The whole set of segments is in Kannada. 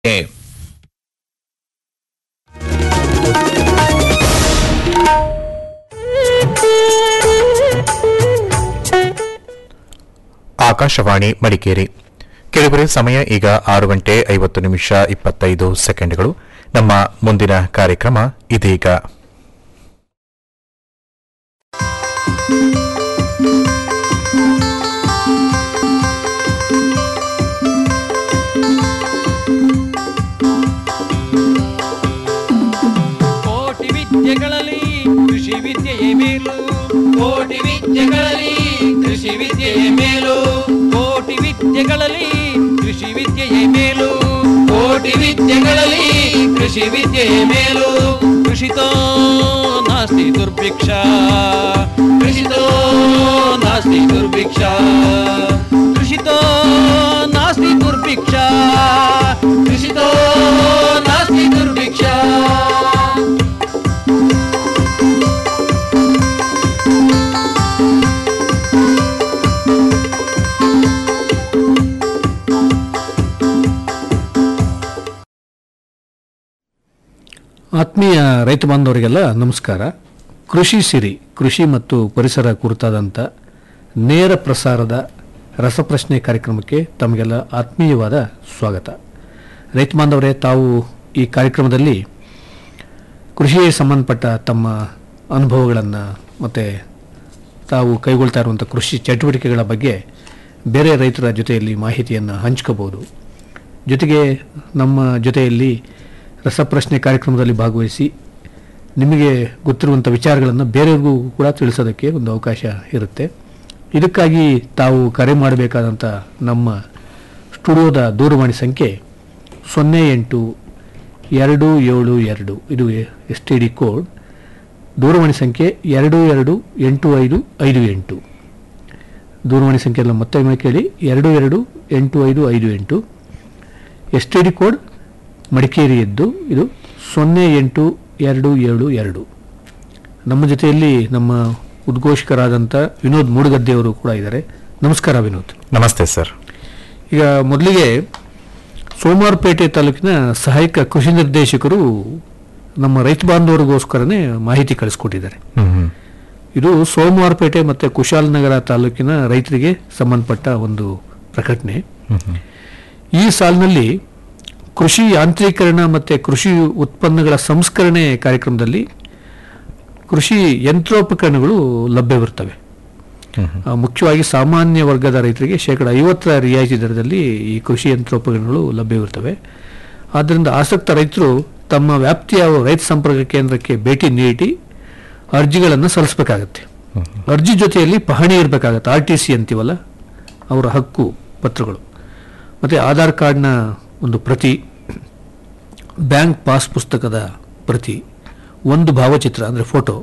ಆಕಾಶವಾಣಿ ಮಡಿಕೇರಿ ಕೆಲವರೆ ಸಮಯ ಈಗ ಆರು ಗಂಟೆ ಐವತ್ತು ನಿಮಿಷ ಇಪ್ಪತ್ತೈದು ಸೆಕೆಂಡ್ಗಳು ನಮ್ಮ ಮುಂದಿನ ಕಾರ್ಯಕ್ರಮ ಇದೀಗ ಕೋಟಿ ವಿದ್ಯೆಗಳಲ್ಲಿ ಕೃಷಿ ವಿದ್ಯೆಯೇ ಮೇಲು ಕೋಟಿ ವಿದ್ಯೆಗಳಲ್ಲಿ ಕೃಷಿ ವಿದ್ಯೆಯೇ ಮೇಲು ಕೋಟಿ ವಿದ್ಯೆಗಳಲ್ಲಿ ಕೃಷಿ ವಿದ್ಯೆಯೇ ಮೇಲು ಕೋಟಿ ವಿದ್ಯೆಗಳಲ್ಲಿ ಕೃಷಿ ವಿದ್ಯೆಯೇ ಮೇಲು ಕೃಷಿತೋ ನಾಸ್ತಿ ದುರ್ಭಿಕ್ಷ ಕೃಷಿತೋ ನಾಸ್ತಿ ದುರ್ಭಿಕ್ಷ ಕೃಷಿತೋ ನಾಸ್ತಿ ದುರ್ಭಿಕ್ಷ ಕೃಷಿತೋ ನಾಸ್ತಿ ದುರ್ಭಿಕ್ಷ ಆತ್ಮೀಯ ರೈತ ಬಾಂಧವರಿಗೆಲ್ಲ ನಮಸ್ಕಾರ ಕೃಷಿ ಸಿರಿ ಕೃಷಿ ಮತ್ತು ಪರಿಸರ ಕುರಿತಾದಂಥ ನೇರ ಪ್ರಸಾರದ ರಸಪ್ರಶ್ನೆ ಕಾರ್ಯಕ್ರಮಕ್ಕೆ ತಮಗೆಲ್ಲ ಆತ್ಮೀಯವಾದ ಸ್ವಾಗತ ರೈತ ಬಾಂಧವರೇ ತಾವು ಈ ಕಾರ್ಯಕ್ರಮದಲ್ಲಿ ಕೃಷಿಗೆ ಸಂಬಂಧಪಟ್ಟ ತಮ್ಮ ಅನುಭವಗಳನ್ನು ಮತ್ತು ತಾವು ಕೈಗೊಳ್ತಾ ಇರುವಂಥ ಕೃಷಿ ಚಟುವಟಿಕೆಗಳ ಬಗ್ಗೆ ಬೇರೆ ರೈತರ ಜೊತೆಯಲ್ಲಿ ಮಾಹಿತಿಯನ್ನು ಹಂಚ್ಕೋಬೋದು ಜೊತೆಗೆ ನಮ್ಮ ಜೊತೆಯಲ್ಲಿ ರಸಪ್ರಶ್ನೆ ಕಾರ್ಯಕ್ರಮದಲ್ಲಿ ಭಾಗವಹಿಸಿ ನಿಮಗೆ ಗೊತ್ತಿರುವಂಥ ವಿಚಾರಗಳನ್ನು ಬೇರೆಯವ್ರಿಗೂ ಕೂಡ ತಿಳಿಸೋದಕ್ಕೆ ಒಂದು ಅವಕಾಶ ಇರುತ್ತೆ ಇದಕ್ಕಾಗಿ ತಾವು ಕರೆ ಮಾಡಬೇಕಾದಂಥ ನಮ್ಮ ಸ್ಟುಡಿಯೋದ ದೂರವಾಣಿ ಸಂಖ್ಯೆ ಸೊನ್ನೆ ಎಂಟು ಎರಡು ಏಳು ಎರಡು ಇದು ಎಸ್ ಟಿ ಡಿ ಕೋಡ್ ದೂರವಾಣಿ ಸಂಖ್ಯೆ ಎರಡು ಎರಡು ಎಂಟು ಐದು ಐದು ಎಂಟು ದೂರವಾಣಿ ಸಂಖ್ಯೆಯನ್ನು ಮತ್ತೊಮ್ಮೆ ಕೇಳಿ ಎರಡು ಎರಡು ಎಂಟು ಐದು ಐದು ಎಂಟು ಎಸ್ ಟಿ ಡಿ ಕೋಡ್ ಮಡಿಕೇರಿಯದ್ದು ಇದು ಸೊನ್ನೆ ಎಂಟು ಎರಡು ಏಳು ಎರಡು ನಮ್ಮ ಜೊತೆಯಲ್ಲಿ ನಮ್ಮ ಉದ್ಘೋಷಕರಾದಂಥ ವಿನೋದ್ ಮೂಡುಗದ್ದೆಯವರು ಕೂಡ ಇದ್ದಾರೆ ನಮಸ್ಕಾರ ವಿನೋದ್ ನಮಸ್ತೆ ಸರ್ ಈಗ ಮೊದಲಿಗೆ ಸೋಮವಾರಪೇಟೆ ತಾಲೂಕಿನ ಸಹಾಯಕ ಕೃಷಿ ನಿರ್ದೇಶಕರು ನಮ್ಮ ರೈತ ಬಾಂಧವರಿಗೋಸ್ಕರನೇ ಮಾಹಿತಿ ಕಳಿಸ್ಕೊಟ್ಟಿದ್ದಾರೆ ಹ್ಮ್ ಹ್ಮ್. ಇದು ಸೋಮವಾರಪೇಟೆ ಮತ್ತು ಕುಶಾಲನಗರ ತಾಲೂಕಿನ ರೈತರಿಗೆ ಸಂಬಂಧಪಟ್ಟ ಒಂದು ಪ್ರಕಟಣೆ ಹ್ಮ್ ಹ್ಮ್. ಈ ಸಾಲಿನಲ್ಲಿ ಕೃಷಿ ಯಾಂತ್ರೀಕರಣ ಮತ್ತು ಕೃಷಿ ಉತ್ಪನ್ನಗಳ ಸಂಸ್ಕರಣೆ ಕಾರ್ಯಕ್ರಮದಲ್ಲಿ ಕೃಷಿ ಯಂತ್ರೋಪಕರಣಗಳು ಲಭ್ಯವಿರ್ತವೆ ಹ್ಮ್ ಹ್ಮ್. ಆ, ಮುಖ್ಯವಾಗಿ ಸಾಮಾನ್ಯ ವರ್ಗದ ರೈತರಿಗೆ ಶೇಕಡ ಐವತ್ತರ ರಿಯಾಯಿತಿ ದರದಲ್ಲಿ ಈ ಕೃಷಿ ಯಂತ್ರೋಪಕರಣಗಳು ಲಭ್ಯವಿರ್ತವೆ ಆದ್ದರಿಂದ ಆಸಕ್ತ ರೈತರು ತಮ್ಮ ವ್ಯಾಪ್ತಿಯ ರೈತ ಸಂಪರ್ಕ ಕೇಂದ್ರಕ್ಕೆ ಭೇಟಿ ನೀಡಿ ಅರ್ಜಿಗಳನ್ನು ಸಲ್ಲಿಸಬೇಕಾಗತ್ತೆ ಅರ್ಜಿ ಜೊತೆಯಲ್ಲಿ ಪಹಣಿ ಇರಬೇಕಾಗತ್ತೆ ಆರ್ ಟಿ ಸಿ ಅಂತೀವಲ್ಲ ಅವರ ಹಕ್ಕು ಪತ್ರಗಳು ಮತ್ತು ಆಧಾರ್ ಕಾರ್ಡ್ನ ಒಂದು ಪ್ರತಿ ಬ್ಯಾಂಕ್ ಪಾಸ್ ಪುಸ್ತಕದ ಪ್ರತಿ ಒಂದು ಭಾವಚಿತ್ರ ಅಂದರೆ ಫೋಟೋ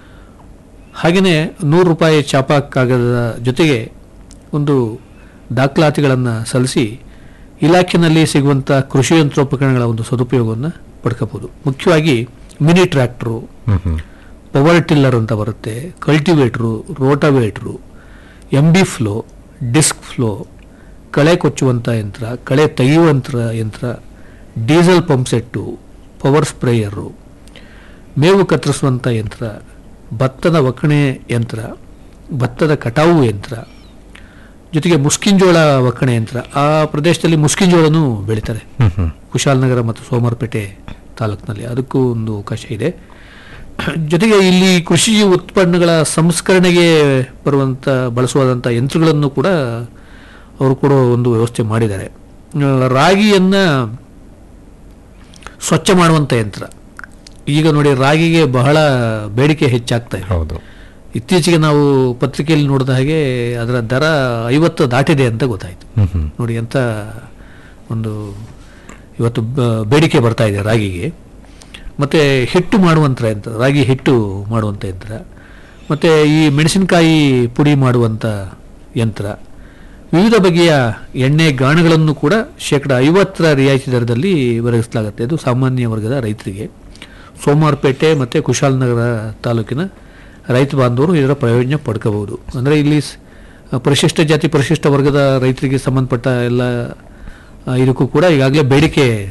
ಹಾಗೆಯೇ ನೂರು ರೂಪಾಯಿ ಚಾಪಾ ಕಾಗದದ ಜೊತೆಗೆ ಒಂದು ದಾಖಲಾತಿಗಳನ್ನು ಸಲ್ಲಿಸಿ ಇಲಾಖೆಯಲ್ಲಿ ಸಿಗುವಂಥ ಕೃಷಿ ಯಂತ್ರೋಪಕರಣಗಳ ಒಂದು ಸದುಪಯೋಗವನ್ನು ಪಡ್ಕೋಬೋದು ಮುಖ್ಯವಾಗಿ ಮಿನಿ ಟ್ರ್ಯಾಕ್ಟ್ರು ಹ್ಮ್ ಹ್ಮ್. ಪವರ್ ಟಿಲ್ಲರ್ ಅಂತ ಬರುತ್ತೆ cultivator rotavator M B plough disc plough ಕಳೆ ಕೊಚ್ಚುವಂಥ ಯಂತ್ರ ಕಳೆ ತೆಗೆಯುವಂಥ ಯಂತ್ರ diesel pump set power sprayer ಮೇವು ಕತ್ತರಿಸುವಂಥ ಯಂತ್ರ ಭತ್ತದ ಒಕ್ಕಣೆ ಯಂತ್ರ ಭತ್ತದ ಕಟಾವು ಯಂತ್ರ ಜೊತೆಗೆ ಮುಸ್ಕಿಂಜೋಳ ಒಕ್ಕಣೆ ಯಂತ್ರ ಆ ಪ್ರದೇಶದಲ್ಲಿ ಮುಸ್ಕಿಂಜೋಳನೂ ಬೆಳೀತಾರೆ ಹ್ಮ್ ಹ್ಮ್. ಕುಶಾಲನಗರ ಮತ್ತು ಸೋಮವಾರಪೇಟೆ ತಾಲೂಕಿನಲ್ಲಿ ಅದಕ್ಕೂ ಒಂದು ಅವಕಾಶ ಇದೆ ಜೊತೆಗೆ ಇಲ್ಲಿ ಕೃಷಿ ಉತ್ಪನ್ನಗಳ ಸಂಸ್ಕರಣೆಗೆ ಬರುವಂಥ ಬಳಸುವಂಥ ಯಂತ್ರಗಳನ್ನು ಕೂಡ ಅವರು ಕೂಡ ಒಂದು ವ್ಯವಸ್ಥೆ ಮಾಡಿದ್ದಾರೆ ಆ, ರಾಗಿಯನ್ನು ಸ್ವಚ್ಛ ಮಾಡುವಂಥ ಯಂತ್ರ ಈಗ ನೋಡಿ ರಾಗಿಗೆ ಬಹಳ ಬೇಡಿಕೆ ಹೆಚ್ಚಾಗ್ತಾ ಇದೆ ಹೌದು ಇತ್ತೀಚೆಗೆ ನಾವು ಪತ್ರಿಕೆಯಲ್ಲಿ ನೋಡಿದ ಹಾಗೆ ಅದರ ದರ ಐವತ್ತು ದಾಟಿದೆ ಅಂತ ಗೊತ್ತಾಯಿತು ಹ್ಮ್ ಹ್ಮ್. ನೋಡಿ ಎಂಥ ಒಂದು ಇವತ್ತು ಬ- ಬೇಡಿಕೆ ಬರ್ತಾ ಇದೆ ರಾಗಿಗೆ ಮತ್ತು ಹಿಟ್ಟು ಮಾಡುವಂಥ ಯಂತ್ರ ರಾಗಿ ಹಿಟ್ಟು ಮಾಡುವಂಥ ಯಂತ್ರ ಮತ್ತು ಈ ಮೆಣಸಿನಕಾಯಿ ಪುಡಿ ಮಾಡುವಂಥ ಯಂತ್ರ ವಿವಿಧ ಬಗೆಯ ಎಣ್ಣೆ ಗಾಣಗಳನ್ನು ಕೂಡ ಶೇಕಡ ಐವತ್ತರ ರಿಯಾಯಿತಿ ದರದಲ್ಲಿ ಒದಗಿಸಲಾಗುತ್ತೆ ಅದು ಸಾಮಾನ್ಯ ವರ್ಗದ ರೈತರಿಗೆ ಸೋಮವಾರಪೇಟೆ ಮತ್ತು ಕುಶಾಲನಗರ ತಾಲೂಕಿನ ರೈತ ಬಾಂಧವರು ಇದರ ಪ್ರಯೋಜನ ಪಡ್ಕೋಬಹುದು ಅಂದರೆ ಇಲ್ಲಿ ಸ್- ಪರಿಶಿಷ್ಟ ಜಾತಿ ಪರಿಶಿಷ್ಟ ವರ್ಗದ ರೈತರಿಗೆ ಸಂಬಂಧಪಟ್ಟ ಎಲ್ಲ ಆ, ಇದಕ್ಕೂ ಕೂಡ ಈಗಾಗಲೇ ಬೇಡಿಕೆ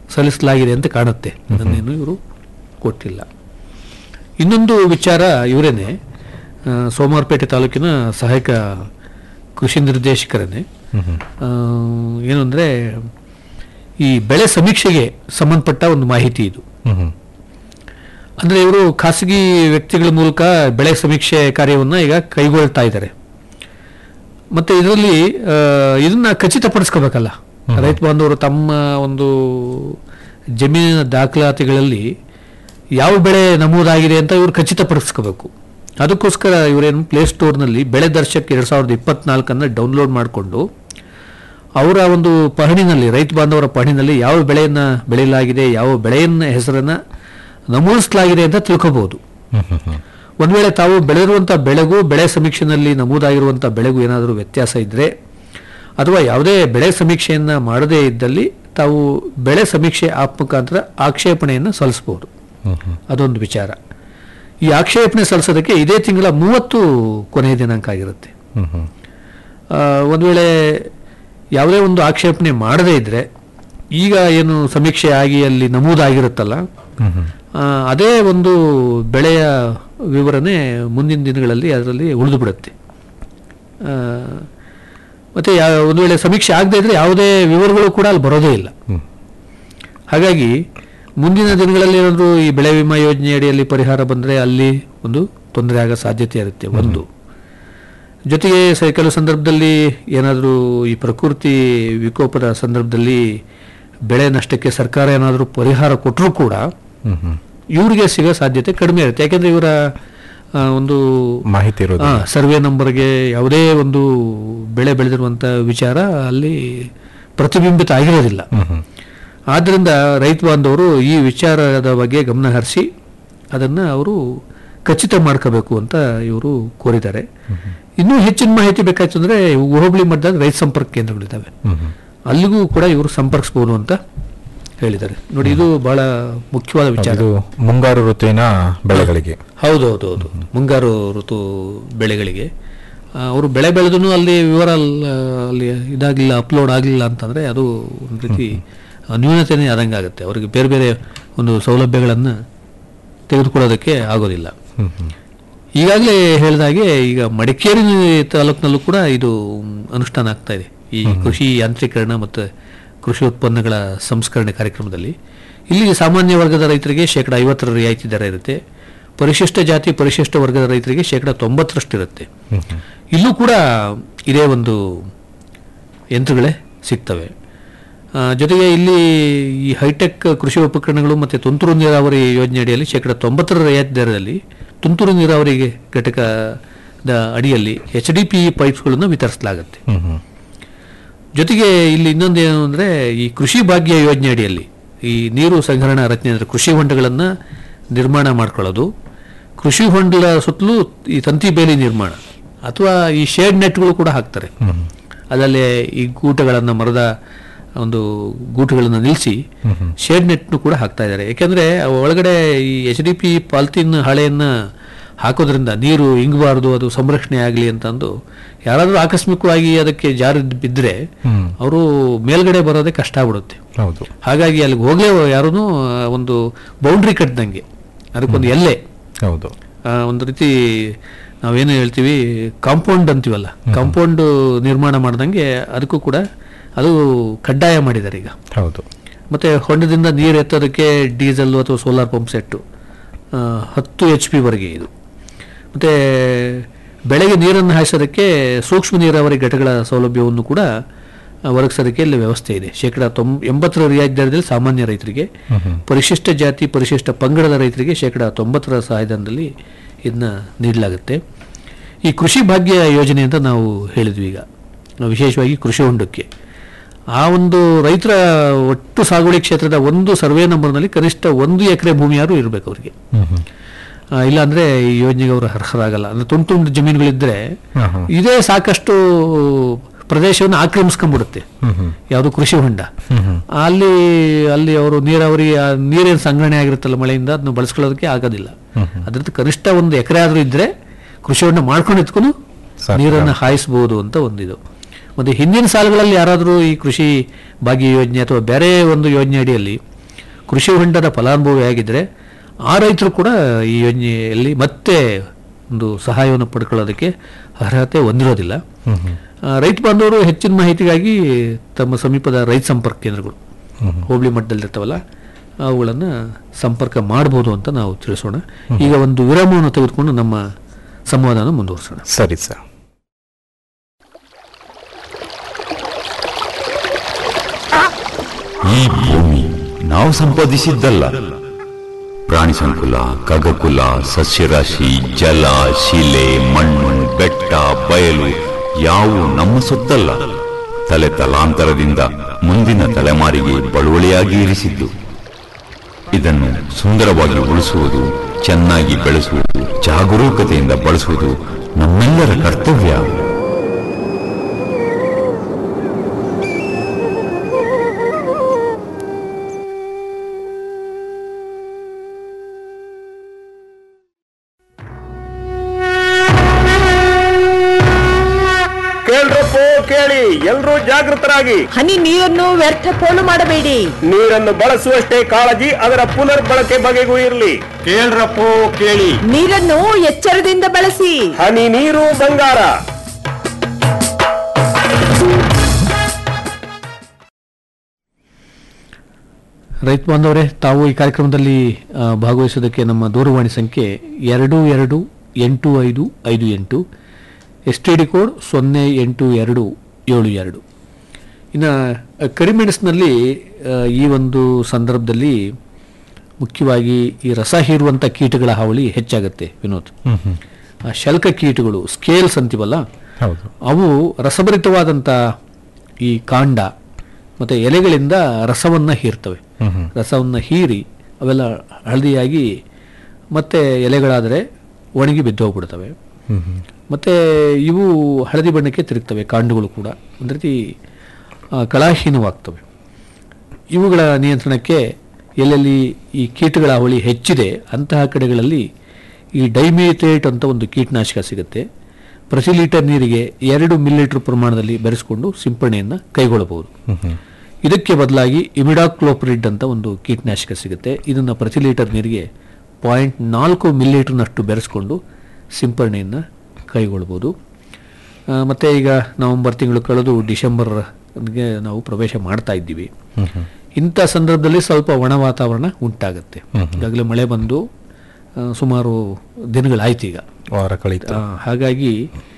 ಸಲ್ಲಿಸಲಾಗಿದೆ ಅಂತ ಕಾಣುತ್ತೆ ಅದನ್ನೇನು ಇವರು ಕೊಟ್ಟಿಲ್ಲ ಇನ್ನೊಂದು ವಿಚಾರ ಇವರೇನೆ ಆ, ಸೋಮವಾರಪೇಟೆ ತಾಲೂಕಿನ ಸಹಾಯಕ ಕೃಷಿ ನಿರ್ದೇಶಕರನ್ನೇ ಆ, ಏನು ಅಂದರೆ ಈ ಬೆಳೆ ಸಮೀಕ್ಷೆಗೆ ಸಂಬಂಧಪಟ್ಟ ಒಂದು ಮಾಹಿತಿ ಇದು ಹ್ಮ್ ಹ್ಮ್ ಅಂದರೆ ಇವರು ಖಾಸಗಿ ವ್ಯಕ್ತಿಗಳ ಮೂಲಕ ಬೆಳೆ ಸಮೀಕ್ಷೆ ಕಾರ್ಯವನ್ನು ಈಗ ಕೈಗೊಳ್ತಾ ಇದ್ದಾರೆ ಮತ್ತು ಇದರಲ್ಲಿ ಇದನ್ನ ಖಚಿತಪಡಿಸ್ಕೋಬೇಕಲ್ಲ ರೈತ ಬಾಂಧವರು ತಮ್ಮ ಒಂದು ಜಮೀನಿನ ದಾಖಲಾತಿಗಳಲ್ಲಿ ಯಾವ ಬೆಳೆ ನಮೂದಾಗಿದೆ ಅಂತ ಇವರು ಖಚಿತಪಡಿಸ್ಕೋಬೇಕು ಅದಕ್ಕೋಸ್ಕರ ಇವರೇನು ಪ್ಲೇಸ್ಟೋರ್ನಲ್ಲಿ ಬೆಳೆ ದರ್ಶಕ್ ಎರಡು ಸಾವಿರದ ಇಪ್ಪತ್ನಾಲ್ಕನ್ನು ಡೌನ್ಲೋಡ್ ಮಾಡಿಕೊಂಡು ಅವರ ಒಂದು ಪಹಣಿನಲ್ಲಿ ರೈತ ಬಾಂಧವರ ಪಹಣಿನಲ್ಲಿ ಯಾವ ಬೆಳೆಯನ್ನು ಬೆಳೆಯಲಾಗಿದೆ ಯಾವ ಬೆಳೆಯನ್ನ ಹೆಸರನ್ನು ನಮೂದಿಸಲಾಗಿದೆ ಅಂತ ತಿಳ್ಕೋಬಹುದು ಹ್ಮ್ ಹ್ಮ್ ಹ್ಮ್ ಒಂದು ವೇಳೆ ತಾವು ಬೆಳೆದಿರುವಂಥ ಬೆಳೆಗೂ ಬೆಳೆ ಸಮೀಕ್ಷೆನಲ್ಲಿ ನಮೂದಾಗಿರುವಂಥ ಬೆಳೆಗೂ ಏನಾದರೂ ವ್ಯತ್ಯಾಸ ಇದ್ದರೆ ಅಥವಾ ಯಾವುದೇ ಬೆಳೆ ಸಮೀಕ್ಷೆಯನ್ನು ಮಾಡದೇ ಇದ್ದಲ್ಲಿ ತಾವು ಬೆಳೆ ಸಮೀಕ್ಷೆ ಆಪ್ ಮುಖಾಂತರ ಆಕ್ಷೇಪಣೆಯನ್ನು ಸಲ್ಲಿಸಬಹುದು ಹ್ಮ್ ಹ್ಮ್ ಅದೊಂದು ವಿಚಾರ ಈ ಆಕ್ಷೇಪಣೆ ಸಲ್ಲಿಸೋದಕ್ಕೆ ಇದೇ ತಿಂಗಳ ಮೂವತ್ತು ಕೊನೆಯ ದಿನಾಂಕ ಆಗಿರುತ್ತೆ ಹ್ಮ್ ಹ್ಮ್ ಆ, ಒಂದು ವೇಳೆ ಯಾವುದೇ ಒಂದು ಆಕ್ಷೇಪಣೆ ಮಾಡದೇ ಇದ್ದರೆ ಈಗ ಏನು ಸಮೀಕ್ಷೆ ಆಗಿ ಅಲ್ಲಿ ನಮೂದಾಗಿರುತ್ತಲ್ಲ ಹ್ಮ್ ಹ್ಮ್ ಆ, ಅದೇ ಒಂದು ಬೆಳೆಯ ವಿವರಣೆ ಮುಂದಿನ ದಿನಗಳಲ್ಲಿ ಅದರಲ್ಲಿ ಉಳಿದು ಬಿಡುತ್ತೆ ಮತ್ತು ಯಾ ಒಂದು ವೇಳೆ ಸಮೀಕ್ಷೆ ಆಗದೇ ಇದ್ದರೆ ಯಾವುದೇ ವಿವರಗಳು ಕೂಡ ಅಲ್ಲಿ ಬರೋದೇ ಇಲ್ಲ ಹ್ಮ್. ಹಾಗಾಗಿ ಮುಂದಿನ ದಿನಗಳಲ್ಲಿ ಏನಾದರೂ ಈ ಬೆಳೆ ವಿಮಾ ಯೋಜನೆ ಅಡಿಯಲ್ಲಿ ಪರಿಹಾರ ಬಂದರೆ ಅಲ್ಲಿ ಒಂದು ತೊಂದರೆ ಆಗೋ ಸಾಧ್ಯತೆ ಇರುತ್ತೆ ಒಂದು ಜೊತೆಗೆ ಸ- ಕೆಲವು ಸಂದರ್ಭದಲ್ಲಿ ಏನಾದರೂ ಈ ಪ್ರಕೃತಿ ವಿಕೋಪದ ಸಂದರ್ಭದಲ್ಲಿ ಬೆಳೆ ನಷ್ಟಕ್ಕೆ ಸರ್ಕಾರ ಏನಾದರೂ ಪರಿಹಾರ ಕೊಟ್ಟರೂ ಕೂಡ ಹ್ಮ್ ಹ್ಮ್ ಇವರಿಗೆ ಸಿಗೋ ಸಾಧ್ಯತೆ ಕಡಿಮೆ ಇರುತ್ತೆ ಯಾಕೆಂದರೆ ಇವರ ಆ, ಒಂದು ಮಾಹಿತಿ ಇರೋದು ಆ, ಸರ್ವೆ ನಂಬರ್ಗೆ ಯಾವುದೇ ಒಂದು ಬೆಳೆ ಬೆಳೆದಿರುವಂಥ ವಿಚಾರ ಅಲ್ಲಿ ಪ್ರತಿಬಿಂಬಿತ ಆಗಿರೋದಿಲ್ಲ ಹ್ಮ್ ಹ್ಮ್ ಆದ್ದರಿಂದ ರೈತ ಬಾಂಧವರು ಈ ವಿಚಾರದ ಬಗ್ಗೆ ಗಮನ ಹರಿಸಿ ಅದನ್ನು ಅವರು ಖಚಿತ ಮಾಡ್ಕೋಬೇಕು ಅಂತ ಇವರು ಕೋರಿದ್ದಾರೆ ಇನ್ನೂ ಹೆಚ್ಚಿನ ಮಾಹಿತಿ ಬೇಕಾಯ್ತು ಅಂದರೆ ಹೋಬಳಿ ಮಟ್ಟದ ರೈತ ಸಂಪರ್ಕ ಕೇಂದ್ರಗಳಿದ್ದಾವೆ ಹ್ಮ್ ಹ್ಮ್ ಅಲ್ಲಿಗೂ ಕೂಡ ಇವರು ಸಂಪರ್ಕಿಸ್ಬೋದು ಅಂತ ಹೇಳಿದ್ದಾರೆ ನೋಡಿ ಇದು ಬಹಳ ಮುಖ್ಯವಾದ ವಿಚಾರ ಇದು ಮುಂಗಾರು ಋತುವಿನ ಬೆಳೆಗಳಿಗೆ ಹೌದು ಹೌದು ಹೌದು ಮುಂಗಾರು ಋತು ಬೆಳೆಗಳಿಗೆ ಆ, ಅವರು ಬೆಳೆ ಬೆಳೆದೂ ಅಲ್ಲಿ ವಿವರ ಅಲ್ಲ- ಅಲ್ಲಿ ಇದಾಗಲಿಲ್ಲ ಅಪ್ಲೋಡ್ ಆಗಲಿಲ್ಲ ಅಂತಂದರೆ ಅದು ಒಂದು ರೀತಿ ನ್ಯೂನತೆನೇ ಆದಂಗೆ ಆಗುತ್ತೆ ಅವರಿಗೆ ಬೇರೆ ಬೇರೆ ಒಂದು ಸೌಲಭ್ಯಗಳನ್ನು ತೆಗೆದುಕೊಳ್ಳೋದಕ್ಕೆ ಆಗೋದಿಲ್ಲ ಹ್ಮ್ ಹ್ಮ್ ಈಗಾಗಲೇ ಹೇಳಿದಾಗೆ ಈಗ ಮಡಿಕೇರಿ ತಾಲೂಕಿನಲ್ಲೂ ಕೂಡ ಇದು ಅನುಷ್ಠಾನ ಆಗ್ತಾ ಇದೆ ಈ ಕೃಷಿ ಯಾಂತ್ರೀಕರಣ ಮತ್ತು ಕೃಷಿ ಉತ್ಪನ್ನಗಳ ಸಂಸ್ಕರಣೆ ಕಾರ್ಯಕ್ರಮದಲ್ಲಿ ಇಲ್ಲಿ ಸಾಮಾನ್ಯ ವರ್ಗದ ರೈತರಿಗೆ ಶೇಕಡ ಐವತ್ತರ ರಿಯಾಯಿತಿ ದರ ಇರುತ್ತೆ ಪರಿಶಿಷ್ಟ ಜಾತಿ ಪರಿಶಿಷ್ಟ ವರ್ಗದ ರೈತರಿಗೆ ಶೇಕಡ ತೊಂಬತ್ತರಷ್ಟು ಇರುತ್ತೆ ಹ್ಮ್ ಹ್ಮ್ ಇಲ್ಲೂ ಕೂಡ ಇದೇ ಒಂದು ಯಂತ್ರಗಳೇ ಸಿಗ್ತವೆ ಆ, ಜೊತೆಗೆ ಇಲ್ಲಿ ಈ ಹೈಟೆಕ್ ಕೃಷಿ ಉಪಕರಣಗಳು ಮತ್ತು ತುಂತುರು ನೀರಾವರಿ ಯೋಜನೆ ಅಡಿಯಲ್ಲಿ ಶೇಕಡ ತೊಂಬತ್ತರ ರಿಯಾಯಿತಿ ದರದಲ್ಲಿ ತುಂತುರು ನೀರಾವರಿ ಘಟಕದ ಅಡಿಯಲ್ಲಿ ಎಚ್ ಡಿ ಪಿ ಪೈಪ್ಸ್ಗಳನ್ನು ವಿತರಿಸಲಾಗುತ್ತೆ ಹ್ಮ್ ಹ್ಮ್ ಜೊತೆಗೆ ಇಲ್ಲಿ ಇನ್ನೊಂದು ಏನು ಅಂದರೆ ಈ ಕೃಷಿ ಭಾಗ್ಯ ಯೋಜನೆ ಅಡಿಯಲ್ಲಿ ಈ ನೀರು ಸಂಗ್ರಹಣಾ ರಚನೆ ಅಂದರೆ ಕೃಷಿ ಹೊಂಡಗಳನ್ನು ನಿರ್ಮಾಣ ಮಾಡ್ಕೊಳ್ಳೋದು ಕೃಷಿ ಹೊಂಡದ ಸುತ್ತಲೂ ಈ ತಂತಿ ಬೇಲಿ ನಿರ್ಮಾಣ ಅಥವಾ ಈ ಶೇಡ್ ನೆಟ್ಗಳು ಕೂಡ ಹಾಕ್ತಾರೆ ಹ್ಮ್ ಅದರಲ್ಲಿ ಈ ಗೂಟಗಳನ್ನು ಮರದ ಒಂದು ಗೂಟುಗಳನ್ನು ನಿಲ್ಲಿಸಿ ಶೇಡ್ ನೆಟ್ನು ಕೂಡ ಹಾಕ್ತಾ ಇದ್ದಾರೆ ಯಾಕೆಂದರೆ ಒಳಗಡೆ ಈ ಎಚ್ ಡಿ ಪಿ ಪಾಲ್ತಿನ್ ಹಾಳೆಯನ್ನು ಹಾಕೋದ್ರಿಂದ ನೀರು ಇಂಗಬಾರ್ದು ಅದು ಸಂರಕ್ಷಣೆ ಆಗಲಿ ಅಂತಂದು ಯಾರಾದರೂ ಆಕಸ್ಮಿಕವಾಗಿ ಅದಕ್ಕೆ ಜಾರಿ ಬಿದ್ದರೆ ಹ್ಮ್ ಅವರು ಮೇಲ್ಗಡೆ ಬರೋದೇ ಕಷ್ಟ ಆಗ್ಬಿಡುತ್ತೆ ಹೌದು ಹಾಗಾಗಿ ಅಲ್ಲಿಗೆ ಹೋಗಲೇ ಯಾರೂ ಒಂದು ಬೌಂಡ್ರಿ ಕಟ್ಟಿದಂಗೆ ಅದಕ್ಕೊಂದು ಎಲ್ಲೆ ಹೌದು ಆ, ಒಂದು ರೀತಿ ನಾವೇನು ಹೇಳ್ತೀವಿ ಕಾಂಪೌಂಡ್ ಅಂತೀವಲ್ಲ ಕಾಂಪೌಂಡ್ ನಿರ್ಮಾಣ ಮಾಡ್ದಂಗೆ ಅದಕ್ಕೂ ಕೂಡ ಅದು ಕಡ್ಡಾಯ ಮಾಡಿದ್ದಾರೆ ಈಗ ಹೌದು ಮತ್ತು ಹೊಂಡದಿಂದ ನೀರು ಎತ್ತೋದಕ್ಕೆ ಡೀಸೆಲ್ ಅಥವಾ ಸೋಲಾರ್ ಪಂಪ್ ಸೆಟ್ಟು ಆ, ಹತ್ತು ಎಚ್ ಪಿವರೆಗೆ ಇದು ಮತ್ತು ಬೆಳೆಗೆ ನೀರನ್ನು ಹಾಯಿಸೋದಕ್ಕೆ ಸೂಕ್ಷ್ಮ ನೀರಾವರಿ ಘಟಕಗಳ ಸೌಲಭ್ಯವನ್ನು ಕೂಡ ಆ, ಒದಗಿಸೋದಕ್ಕೆ ಇಲ್ಲಿ ವ್ಯವಸ್ಥೆ ಇದೆ ಶೇಕಡ ತೊಂಬ ಎಂಬತ್ತರ ರಿಯಾಯಿತಿ ದರದಲ್ಲಿ ಸಾಮಾನ್ಯ ರೈತರಿಗೆ ಪರಿಶಿಷ್ಟ ಜಾತಿ ಪರಿಶಿಷ್ಟ ಪಂಗಡದ ರೈತರಿಗೆ ಶೇಕಡ ತೊಂಬತ್ತರ ಸಹಾಯಧನದಲ್ಲಿ ಇದನ್ನ ನೀಡಲಾಗುತ್ತೆ ಈ ಕೃಷಿ ಭಾಗ್ಯ ಯೋಜನೆ ಅಂತ ನಾವು ಹೇಳಿದ್ವಿ ಈಗ ವಿಶೇಷವಾಗಿ ಕೃಷಿ ಹೊಂಡಕ್ಕೆ ಆ ಒಂದು ರೈತರ ಒಟ್ಟು ಸಾಗುವಳಿ ಕ್ಷೇತ್ರದ ಒಂದು ಸರ್ವೆ ನಂಬರ್ನಲ್ಲಿ ಕನಿಷ್ಠ ಒಂದು ಎಕರೆ ಭೂಮಿಯಾರು ಇರಬೇಕು ಅವರಿಗೆ ಹ್ಮ್ ಹ್ಮ್ ಆ, ಇಲ್ಲಾಂದ್ರೆ ಈ ಯೋಜನೆಗೆ ಅವರು ಅರ್ಹರಾಗಲ್ಲ ಅಂದ್ರೆ ತುಂಡು ತುಂಡು ಜಮೀನುಗಳಿದ್ರೆ ಹಾ, ಹಾ. ಇದೇ ಸಾಕಷ್ಟು ಪ್ರದೇಶವನ್ನು ಆಕ್ರಮಿಸ್ಕೊಂಡ್ಬಿಡುತ್ತೆ ಹ್ಮ್ ಹ್ಮ್ ಯಾವುದು ಕೃಷಿ ಹೊಂಡ ಹ್ಮ್ ಹ್ಮ್ ಅಲ್ಲಿ ಅಲ್ಲಿ ಅವರು ನೀರಾವರಿ ಆ ನೀರೇನು ಸಂಗ್ರಹಣೆ ಆಗಿರುತ್ತಲ್ಲ ಮಳೆಯಿಂದ ಅದನ್ನ ಬಳಸ್ಕೊಳ್ಳೋದಕ್ಕೆ ಆಗೋದಿಲ್ಲ ಅದ್ರದ್ದು ಕನಿಷ್ಠ ಒಂದು ಎಕರೆ ಆದ್ರೂ ಇದ್ರೆ ಕೃಷಿ ಹೊಂಡ ಮಾಡ್ಕೊಂಡು ಎತ್ಕೊಂಡು ಸಾಕು. ನೀರನ್ನು ಹಾಯಿಸ್ಬೋದು ಅಂತ ಒಂದಿದು ಮತ್ತೆ ಹಿಂದಿನ ಸಾಲುಗಳಲ್ಲಿ ಯಾರಾದರೂ ಈ ಕೃಷಿ ಭಾಗ್ಯ ಯೋಜನೆ ಅಥವಾ ಬೇರೆ ಒಂದು ಯೋಜನೆ ಅಡಿಯಲ್ಲಿ ಕೃಷಿ ಹೊಂಡದ ಫಲಾನುಭವಿ ಆಗಿದ್ದರೆ ಆ ರೈತರು ಕೂಡ ಈ ಯೋಜನೆಯಲ್ಲಿ ಮತ್ತೆ ಒಂದು ಸಹಾಯವನ್ನು ಪಡ್ಕೊಳ್ಳೋದಕ್ಕೆ ಅರ್ಹತೆ ಹೊಂದಿರೋದಿಲ್ಲ ಆ, ರೈತ ಬಾಂಧವರು ಹೆಚ್ಚಿನ ಮಾಹಿತಿಗಾಗಿ ತಮ್ಮ ಸಮೀಪದ ರೈತ ಸಂಪರ್ಕ ಕೇಂದ್ರಗಳು ಹೋಬಳಿ ಮಟ್ಟದಲ್ಲಿರ್ತಾವಲ್ಲ ಅವುಗಳನ್ನು ಸಂಪರ್ಕ ಮಾಡ್ಬೋದು ಅಂತ ನಾವು ತಿಳಿಸೋಣ ಈಗ ಒಂದು ವಿರಾಮವನ್ನು ತೆಗೆದುಕೊಂಡು ನಮ್ಮ ಸಂವಾದನ ಮುಂದುವರಿಸೋಣ ಸರಿ ಸರ್ ಈ ಭೂಮಿ ನಾವು ಸಂಪಾದಿಸಿದ್ದಲ್ಲ ಪ್ರಾಣಿ ಸಂಕುಲ ಖಗಕುಲ ಸಸ್ಯರಾಶಿ ಜಲ ಶಿಲೆ ಮಣ್ಣು ಬೆಟ್ಟ ಬಯಲು ಯಾವು ನಮ್ಮ ಸೊತ್ತಲ್ಲ ತಲೆ ತಲಾಂತರದಿಂದ ಮುಂದಿನ ತಲೆಮಾರಿಗೆ ಬಳುವಳಿಯಾಗಿ ಇರಿಸಿದ್ದು ಇದನ್ನು ಸುಂದರವಾಗಿ ಉಳಿಸುವುದು ಚೆನ್ನಾಗಿ ಬೆಳೆಸುವುದು ಜಾಗರೂಕತೆಯಿಂದ ಬಳಸುವುದು ನಮ್ಮೆಲ್ಲರ ಕರ್ತವ್ಯ ಕೇಳ್ರಪ್ಪೋ ಕೇಳಿ ಎಲ್ರೂ ಜಾಗೃತರಾಗಿ ಹನಿ ನೀರನ್ನು ವ್ಯರ್ಥ ಪೋಲು ಮಾಡಬೇಡಿ ನೀರನ್ನು ಬಳಸುವಷ್ಟೇ ಕಾಳಜಿ ಅದರ ಪುನರ್ ಬಳಕೆ ಬಗೆಗೂ ಇರಲಿ ಕೇಳ್ರಪ್ಪೋ ಕೇಳಿ ನೀರನ್ನು ಎಚ್ಚರದಿಂದ ಬಳಸಿ ಹನಿ ನೀರು ಬಂಗಾರ ರೈತ ಬಾಂಧವರೇ ತಾವು ಈ ಕಾರ್ಯಕ್ರಮದಲ್ಲಿ ಆ, ಭಾಗವಹಿಸೋದಕ್ಕೆ ನಮ್ಮ ದೂರವಾಣಿ ಸಂಖ್ಯೆ ಎರಡು ಎರಡು ಎಂಟು ಐದು ಐದು ಎಂಟು ಎಸ್ ಟಿ ಡಿ ಕೋಡ್ ಸೊನ್ನೆ ಎಂಟು ಎರಡು ಏಳು ಎರಡು ಇನ್ನು ಆ, ಕರಿಮೆಣಸಿನಲ್ಲಿ ಆ, ಈ ಒಂದು ಸಂದರ್ಭದಲ್ಲಿ ಮುಖ್ಯವಾಗಿ ಈ ರಸ ಹೀರುವಂಥ ಕೀಟಗಳ ಹಾವಳಿ ಹೆಚ್ಚಾಗುತ್ತೆ ವಿನೋದ್ ಆ ಶಲ್ಕ ಕೀಟಗಳು ಸ್ಕೇಲ್ಸ್ ಅಂತೀವಲ್ಲ ಹೌದು ಅವು ರಸಭರಿತವಾದಂಥ ಈ ಕಾಂಡ ಮತ್ತು ಎಲೆಗಳಿಂದ ರಸವನ್ನು ಹೀರ್ತವೆ ರಸವನ್ನು ಹೀರಿ ಅವೆಲ್ಲ ಹಳದಿಯಾಗಿ ಮತ್ತೆ ಎಲೆಗಳಾದರೆ ಒಣಗಿ ಬಿದ್ದು ಹೋಗ್ಬಿಡ್ತವೆ ಮತ್ತು ಇವು ಹಳದಿ ಬಣ್ಣಕ್ಕೆ ತಿರುಗ್ತವೆ ಕಾಂಡಗಳು ಕೂಡ ಒಂದು ರೀತಿ ಆ, ಕಳಾಹೀನವಾಗ್ತವೆ ಇವುಗಳ ನಿಯಂತ್ರಣಕ್ಕೆ ಎಲ್ಲೆಲ್ಲಿ ಈ ಕೀಟಗಳ ಹಾವಳಿ ಹೆಚ್ಚಿದೆ ಅಂತಹ ಕಡೆಗಳಲ್ಲಿ ಈ ಡೈಮೇಥೇಟ್ ಅಂತ ಒಂದು ಕೀಟನಾಶಕ ಸಿಗುತ್ತೆ ಪ್ರತಿ ಲೀಟರ್ ನೀರಿಗೆ ಎರಡು ಮಿಲಿಲೀಟರ್ ಪ್ರಮಾಣದಲ್ಲಿ ಬೆರೆಸಿಕೊಂಡು ಸಿಂಪಡಣೆಯನ್ನು ಕೈಗೊಳ್ಳಬಹುದು ಇದಕ್ಕೆ ಬದಲಾಗಿ ಇಮಿಡಾಕ್ಲೋಪ್ರಿಡ್ ಅಂತ ಒಂದು ಕೀಟನಾಶಕ ಸಿಗುತ್ತೆ ಇದನ್ನು ಪ್ರತಿ ಲೀಟರ್ ನೀರಿಗೆ ಪಾಯಿಂಟ್ ನಾಲ್ಕು ಮಿಲಿಲೀಟರ್ನಷ್ಟು ಬೆರೆಸ್ಕೊಂಡು ಸಿಂಪಡಣೆಯನ್ನು ಕೈಗೊಳ್ಬೋದು ಆ, ಮತ್ತೆ ಈಗ ನವೆಂಬರ್ ತಿಂಗಳು ಕಳೆದು ಡಿಸೆಂಬರ್ಗೆ ನಾವು ಪ್ರವೇಶ ಮಾಡ್ತಾ ಇದ್ದೀವಿ ಇಂಥ ಸಂದರ್ಭದಲ್ಲಿ ಸ್ವಲ್ಪ ಒಣ ವಾತಾವರಣ ಉಂಟಾಗುತ್ತೆ ಈಗಾಗಲೇ ಮಳೆ ಬಂದು ಆ, ಸುಮಾರು ದಿನಗಳಾಯ್ತು ಈಗ ವಾರ ಕಳೀತು ಆ, ಹಾಗಾಗಿ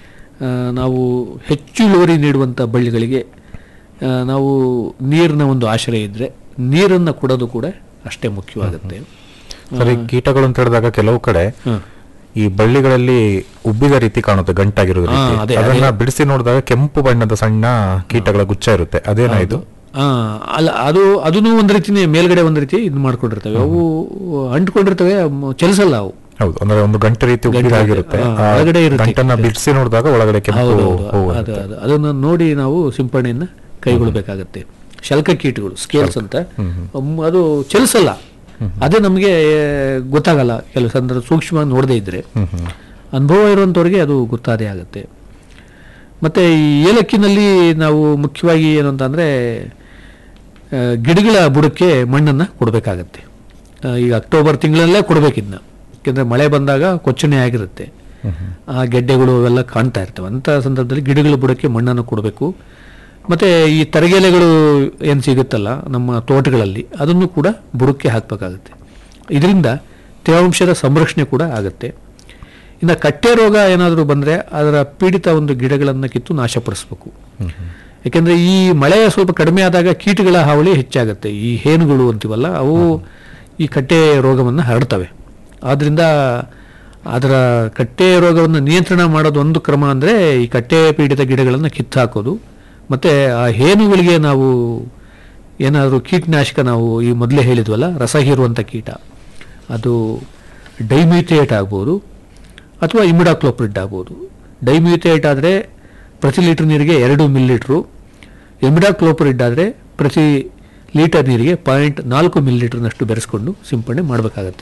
ಆ, ನಾವು ಹೆಚ್ಚು ಇಳುವರಿ ನೀಡುವಂಥ ಬಳ್ಳಿಗಳಿಗೆ ಆ, ನಾವು ನೀರಿನ ಒಂದು ಆಶ್ರಯ ಇದ್ದರೆ ನೀರನ್ನು ಕೊಡೋದು ಕೂಡ ಅಷ್ಟೇ ಮುಖ್ಯವಾಗುತ್ತೆ ಸರಿ ಕೀಟಗಳು ಅಂತ ಹೇಳಿದಾಗ ಕೆಲವು ಕಡೆ ಹ್ಮ್. ಈ ಬಳ್ಳಿಗಳಲ್ಲಿ ಉಬ್ಬಿದ ರೀತಿ ಕಾಣುತ್ತೆ ಗಂಟಾಗಿರೋದು ಹಾ, ರೀತಿ. ಅದೇ, ಅದನ್ನ ಅದೇ. ಬಿಡಿಸಿ ನೋಡಿದಾಗ ಕೆಂಪು ಬಣ್ಣದ ಸಣ್ಣ ಕೀಟಗಳ ಗುಚ್ಛ ಇರುತ್ತೆ ಅದೇನಾ ಇದು ಆ, ಅಲ್ಲ ಅದು ಅದನ್ನು ಒಂದು ರೀತಿನೇ ಮೇಲ್ಗಡೆ ಒಂದು ರೀತಿ ಇದು ಮಾಡ್ಕೊಂಡಿರ್ತವೆ ಅವು ಅಂಟ್ಕೊಂಡಿರ್ತವೆ ಮ- ಚಲಿಸಲ್ಲ ಅವು ಹೌದು ಅಂದ್ರೆ ಒಂದು ಗಂಟೆ ರೀತಿ ಉಬ್ಬಿದಾಗಿರುತ್ತೆ ಹಾ, ಆ ಒಳಗಡೆ ಇರುತ್ತೆ. ಗಂಟನ್ನ ಬಿಡಿಸಿ ನೋಡಿದಾಗ ಒಳಗಡೆ ಕೆಂಪು ಹೌದು ಹೌದು. ಹೂವು ಅದು ಇರುತ್ತೆ. ಅದು ಅದನ್ನು ನೋಡಿ ನಾವು ಸಿಂಪಡಣೆಯನ್ನು ಕೈಗೊಳ್ಳಬೇಕಾಗತ್ತೆ ಶಲ್ಕ ಕೀಟಗಳು ಸ್ಕೇಲ್ಸ್ ಅಂತ ಅಮ್, ಅದು ಚಲಿಸಲ್ಲ ಅದೇ ನಮಗೆ ಗೊತ್ತಾಗಲ್ಲ ಕೆಲವು ಸಂದರ್ಭ ಸೂಕ್ಷ್ಮವಾಗಿ ನೋಡದೇ ಇದ್ರೆ ಅನುಭವ ಇರುವಂಥವ್ರಿಗೆ ಅದು ಗೊತ್ತಾದೇ ಆಗುತ್ತೆ ಮತ್ತೆ ಈ ಏಲಕ್ಕಿನಲ್ಲಿ ನಾವು ಮುಖ್ಯವಾಗಿ ಏನು ಅಂತಂದ್ರೆ ಆ, ಗಿಡಗಳ ಬುಡಕ್ಕೆ ಮಣ್ಣನ್ನು ಕೊಡಬೇಕಾಗತ್ತೆ ಆ, ಈಗ ಅಕ್ಟೋಬರ್ ತಿಂಗಳಲ್ಲೇ ಕೊಡಬೇಕಿದ್ನ ಯಾಕೆಂದರೆ ಮಳೆ ಬಂದಾಗ ಕೊಚ್ಚಣೆ ಆಗಿರುತ್ತೆ ಆ ಗೆಡ್ಡೆಗಳು ಅವೆಲ್ಲ ಕಾಣ್ತಾ ಇರ್ತವೆ ಅಂಥ ಸಂದರ್ಭದಲ್ಲಿ ಗಿಡಗಳ ಬುಡಕ್ಕೆ ಮಣ್ಣನ್ನು ಕೊಡಬೇಕು ಮತ್ತು ಈ ತರಗೆಲೆಗಳು ಏನು ಸಿಗುತ್ತಲ್ಲ ನಮ್ಮ ತೋಟಗಳಲ್ಲಿ ಅದನ್ನು ಕೂಡ ಬುಡಕ್ಕೆ ಹಾಕಬೇಕಾಗುತ್ತೆ ಇದರಿಂದ ತೇವಾಂಶದ ಸಂರಕ್ಷಣೆ ಕೂಡ ಆಗುತ್ತೆ ಇನ್ನು ಕಟ್ಟೆ ರೋಗ ಏನಾದರೂ ಬಂದರೆ ಅದರ ಪೀಡಿತ ಒಂದು ಗಿಡಗಳನ್ನು ಕಿತ್ತು ನಾಶಪಡಿಸ್ಬೇಕು ಯಾಕೆಂದರೆ ಈ ಮಳೆ ಸ್ವಲ್ಪ ಕಡಿಮೆ ಆದಾಗ ಕೀಟಗಳ ಹಾವಳಿ ಹೆಚ್ಚಾಗುತ್ತೆ ಈ ಹೇನುಗಳು ಅಂತೀವಲ್ಲ ಅವು ಈ ಕಟ್ಟೆ ರೋಗವನ್ನು ಹರಡ್ತವೆ ಆದ್ದರಿಂದ ಅದರ ಕಟ್ಟೆ ರೋಗವನ್ನು ನಿಯಂತ್ರಣ ಮಾಡೋದು ಒಂದು ಕ್ರಮ ಅಂದರೆ ಈ ಕಟ್ಟೆ ಪೀಡಿತ ಗಿಡಗಳನ್ನು ಕಿತ್ತು ಹಾಕೋದು ಮತ್ತು ಆ ಹೇನುಗಳಿಗೆ ನಾವು ಏನಾದರೂ ಕೀಟನಾಶಕ ನಾವು ಈ ಮೊದಲೇ ಹೇಳಿದ್ವಲ್ಲ ರಸ ಹೀರುವಂಥ ಕೀಟ ಅದು ಡೈಮ್ಯೂಥೇಟ್ ಆಗ್ಬೋದು ಅಥವಾ ಇಮಿಡಾಕ್ಲೋಪ್ರಿಡ್ ಆಗ್ಬೋದು ಡೈಮ್ಯೂಥೇಟ್ ಆದರೆ ಪ್ರತಿ ಲೀಟರ್ ನೀರಿಗೆ ಎರಡು ಮಿಲಿಲೀಟ್ರು ಇಮಿಡಾಕ್ಲೋಪ್ರಿಡ್ ಆದರೆ ಪ್ರತಿ ಲೀಟರ್ ನೀರಿಗೆ ಪಾಯಿಂಟ್ ನಾಲ್ಕು ಮಿಲಿಲೀಟರ್ನಷ್ಟು ಬೆರೆಸ್ಕೊಂಡು ಸಿಂಪಡಣೆ ಮಾಡಬೇಕಾಗತ್ತೆ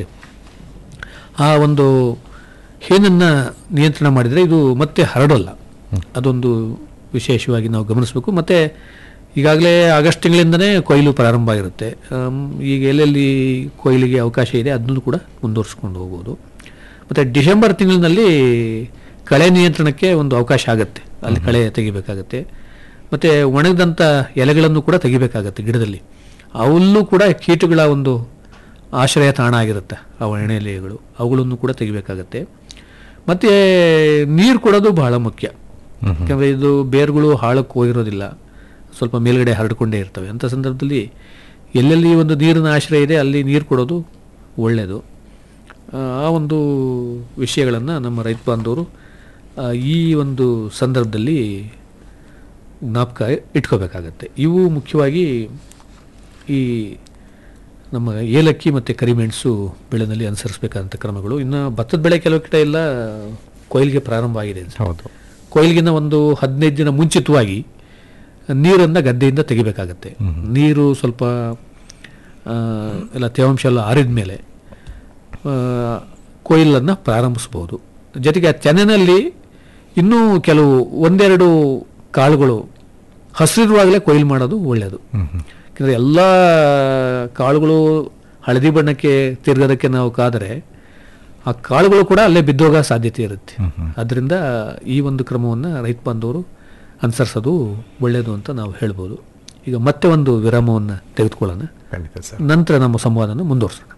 ಆ ಒಂದು ಹೇನನ್ನು ನಿಯಂತ್ರಣ ಮಾಡಿದರೆ ಇದು ಮತ್ತೆ ಹರಡಲ್ಲ ಅದೊಂದು ವಿಶೇಷವಾಗಿ ನಾವು ಗಮನಿಸಬೇಕು ಮತ್ತು ಈಗಾಗಲೇ ಆಗಸ್ಟ್ ತಿಂಗಳಿಂದನೇ ಕೊಯ್ಲು ಪ್ರಾರಂಭ ಆಗಿರುತ್ತೆ ಆಮ್, ಈಗ ಎಲ್ಲೆಲ್ಲಿ ಕೊಯ್ಲಿಗೆ ಅವಕಾಶ ಇದೆ ಅದನ್ನು ಕೂಡ ಮುಂದುವರಿಸ್ಕೊಂಡು ಹೋಗ್ಬೋದು ಮತ್ತು ಡಿಸೆಂಬರ್ ತಿಂಗಳಿನಲ್ಲಿ ಕಳೆ ನಿಯಂತ್ರಣಕ್ಕೆ ಒಂದು ಅವಕಾಶ ಆಗುತ್ತೆ ಅಲ್ಲಿ ಕಳೆ ತೆಗಿಬೇಕಾಗತ್ತೆ ಮತ್ತು ಒಣಗಿದಂಥ ಎಲೆಗಳನ್ನು ಕೂಡ ತೆಗಿಬೇಕಾಗತ್ತೆ ಗಿಡದಲ್ಲಿ ಅವಲ್ಲೂ ಕೂಡ ಕೀಟಗಳ ಒಂದು ಆಶ್ರಯ ತಾಣ ಆಗಿರುತ್ತೆ ಆ ಎಣ್ಣೆಲೆಗಳು ಅವುಗಳನ್ನು ಕೂಡ ತೆಗಿಬೇಕಾಗತ್ತೆ ಮತ್ತು ನೀರು ಕೊಡೋದು ಬಹಳ ಮುಖ್ಯ ಯಾಕಂದರೆ ಇದು ಬೇರುಗಳು ಹಾಳಕ್ಕೆ ಹೋಗಿರೋದಿಲ್ಲ ಸ್ವಲ್ಪ ಮೇಲ್ಗಡೆ ಹರಡ್ಕೊಂಡೇ ಇರ್ತವೆ ಅಂಥ ಸಂದರ್ಭದಲ್ಲಿ ಎಲ್ಲೆಲ್ಲಿ ಒಂದು ನೀರಿನ ಆಶ್ರಯ ಇದೆ ಅಲ್ಲಿ ನೀರು ಕೊಡೋದು ಒಳ್ಳೆಯದು ಆ ಆ ಒಂದು ವಿಷಯಗಳನ್ನು ನಮ್ಮ ರೈತ ಬಾಂಧವರು ಆ, ಈ ಒಂದು ಸಂದರ್ಭದಲ್ಲಿ ಜ್ಞಾಪಕ ಇಟ್ಕೋಬೇಕಾಗತ್ತೆ ಇವು ಮುಖ್ಯವಾಗಿ ಈ ನಮ್ಮ ಏಲಕ್ಕಿ ಮತ್ತು ಕರಿಮೆಣಸು ಬೆಳೆನಲ್ಲಿ ಅನುಸರಿಸಬೇಕಾದಂಥ ಕ್ರಮಗಳು ಇನ್ನು ಭತ್ತದ ಬೆಳೆ ಕೆಲವು ಕಡೆ ಎಲ್ಲ ಕೊಯ್ಲಿಗೆ ಪ್ರಾರಂಭ ಆಗಿದೆ ಅನ್ಸುತ್ತೆ. ಹೌದು ಕೊಯ್ಲಿಗಿನ ಒಂದು ಹದಿನೈದು ದಿನ ಮುಂಚಿತವಾಗಿ ನೀರನ್ನು ಗದ್ದೆಯಿಂದ ತೆಗಿಬೇಕಾಗತ್ತೆ ನೀರು ಸ್ವಲ್ಪ ಆ, ಎಲ್ಲ ತೇವಾಂಶ ಎಲ್ಲ ಆರಿದ ಮೇಲೆ ಕೊಯ್ಲನ್ನು ಪ್ರಾರಂಭಿಸ್ಬೋದು ಜೊತೆಗೆ ಆ ತೆನೆನಲ್ಲಿ ಇನ್ನೂ ಕೆಲವು ಒಂದೆರಡು ಕಾಳುಗಳು ಹಸಿರುವಾಗಲೇ ಕೊಯ್ಲು ಮಾಡೋದು ಒಳ್ಳೆಯದು ಯಾಕಂದರೆ ಎಲ್ಲ ಕಾಳುಗಳು ಹಳದಿ ಬಣ್ಣಕ್ಕೆ ತಿರ್ಗೋದಕ್ಕೆ ನಾವು ಕಾದರೆ ಆ ಕಾಳುಗಳು ಕೂಡ ಅಲ್ಲೇ ಬಿದ್ದೋಗೋ ಸಾಧ್ಯತೆ ಇರುತ್ತೆ ಅದರಿಂದ ಈ ಒಂದು ಕ್ರಮವನ್ನು ರೈತ ಬಾಂಧವರು ಅನುಸರಿಸೋದು ಒಳ್ಳೆಯದು ಅಂತ ನಾವು ಹೇಳ್ಬೋದು ಈಗ ಮತ್ತೆ ಒಂದು ವಿರಾಮವನ್ನು ತೆಗೆದುಕೊಳ್ಳೋಣ ಖಂಡಿತ ಸರ್ ನಂತರ ನಮ್ಮ ಸಂವಾದನ ಮುಂದುವರಿಸೋಣ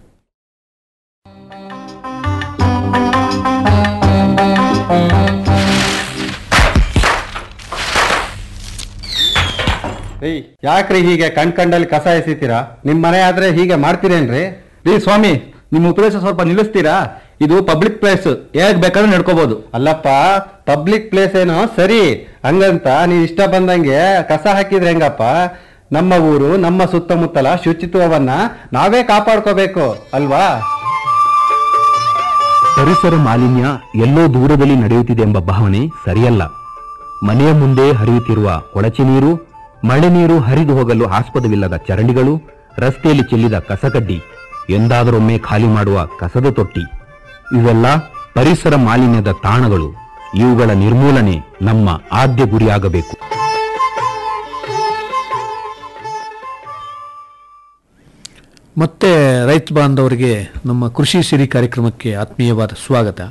ರೀ ಯಾಕ್ರಿ ಹೀಗೆ ಕಣ್ ಕಂಡಲ್ಲಿ ಕಸ ಎಸಿತೀರಾ ನಿಮ್ ಮನೆ ಆದ್ರೆ ಹೀಗೆ ಮಾಡ್ತೀರೇನ್ರಿ ರೀ ಸ್ವಾಮಿ ನಿಮ್ ಉಪದೇಶ ಸ್ವಲ್ಪ ನಿಲ್ಲಿಸ್ತೀರಾ ಇದು ಪಬ್ಲಿಕ್ ಪ್ಲೇಸ್ ಹೇಗ್ ಬೇಕಾದ್ರೂ ನಡ್ಕೋಬಹುದು ಅಲ್ಲಪ್ಪ ಪಬ್ಲಿಕ್ ಪ್ಲೇಸ್ ಏನೋ ಸರಿ ಹಂಗಂತ ನೀವ್ ಇಷ್ಟ ಬಂದಂಗೆ ಕಸ ಹಾಕಿದ್ರೆ ಹೆಂಗಪ್ಪ ನಮ್ಮ ಊರು ನಮ್ಮ ಸುತ್ತಮುತ್ತಲ ಶುಚಿತ್ವವನ್ನ ನಾವೇ ಕಾಪಾಡ್ಕೋಬೇಕು ಅಲ್ವಾ ಪರಿಸರ ಮಾಲಿನ್ಯ ಎಲ್ಲೋ ದೂರದಲ್ಲಿ ನಡೆಯುತ್ತಿದೆ ಎಂಬ ಭಾವನೆ ಸರಿಯಲ್ಲ ಮನೆಯ ಮುಂದೆ ಹರಿಯುತ್ತಿರುವ ಕೊಳಚೆ ನೀರು ಮಳೆ ನೀರು ಹರಿದು ಹೋಗಲು ಆಸ್ಪದವಿಲ್ಲದ ಚರಂಡಿಗಳು ರಸ್ತೆಯಲ್ಲಿ ಚೆಲ್ಲಿದ ಕಸಕಡ್ಡಿ ಎಂದಾದರೊಮ್ಮೆ ಖಾಲಿ ಮಾಡುವ ಕಸದ ತೊಟ್ಟಿ ಇವೆಲ್ಲ ಪರಿಸರ ಮಾಲಿನ್ಯದ ತಾಣಗಳು ಇವುಗಳ ನಿರ್ಮೂಲನೆ ನಮ್ಮ ಆದ್ಯ ಗುರಿಯಾಗಬೇಕು ಮತ್ತೆ ರೈತ ಬಾಂಧವರಿಗೆ ನಮ್ಮ ಕೃಷಿ ಸಿರಿ ಕಾರ್ಯಕ್ರಮಕ್ಕೆ ಆತ್ಮೀಯವಾದ ಸ್ವಾಗತ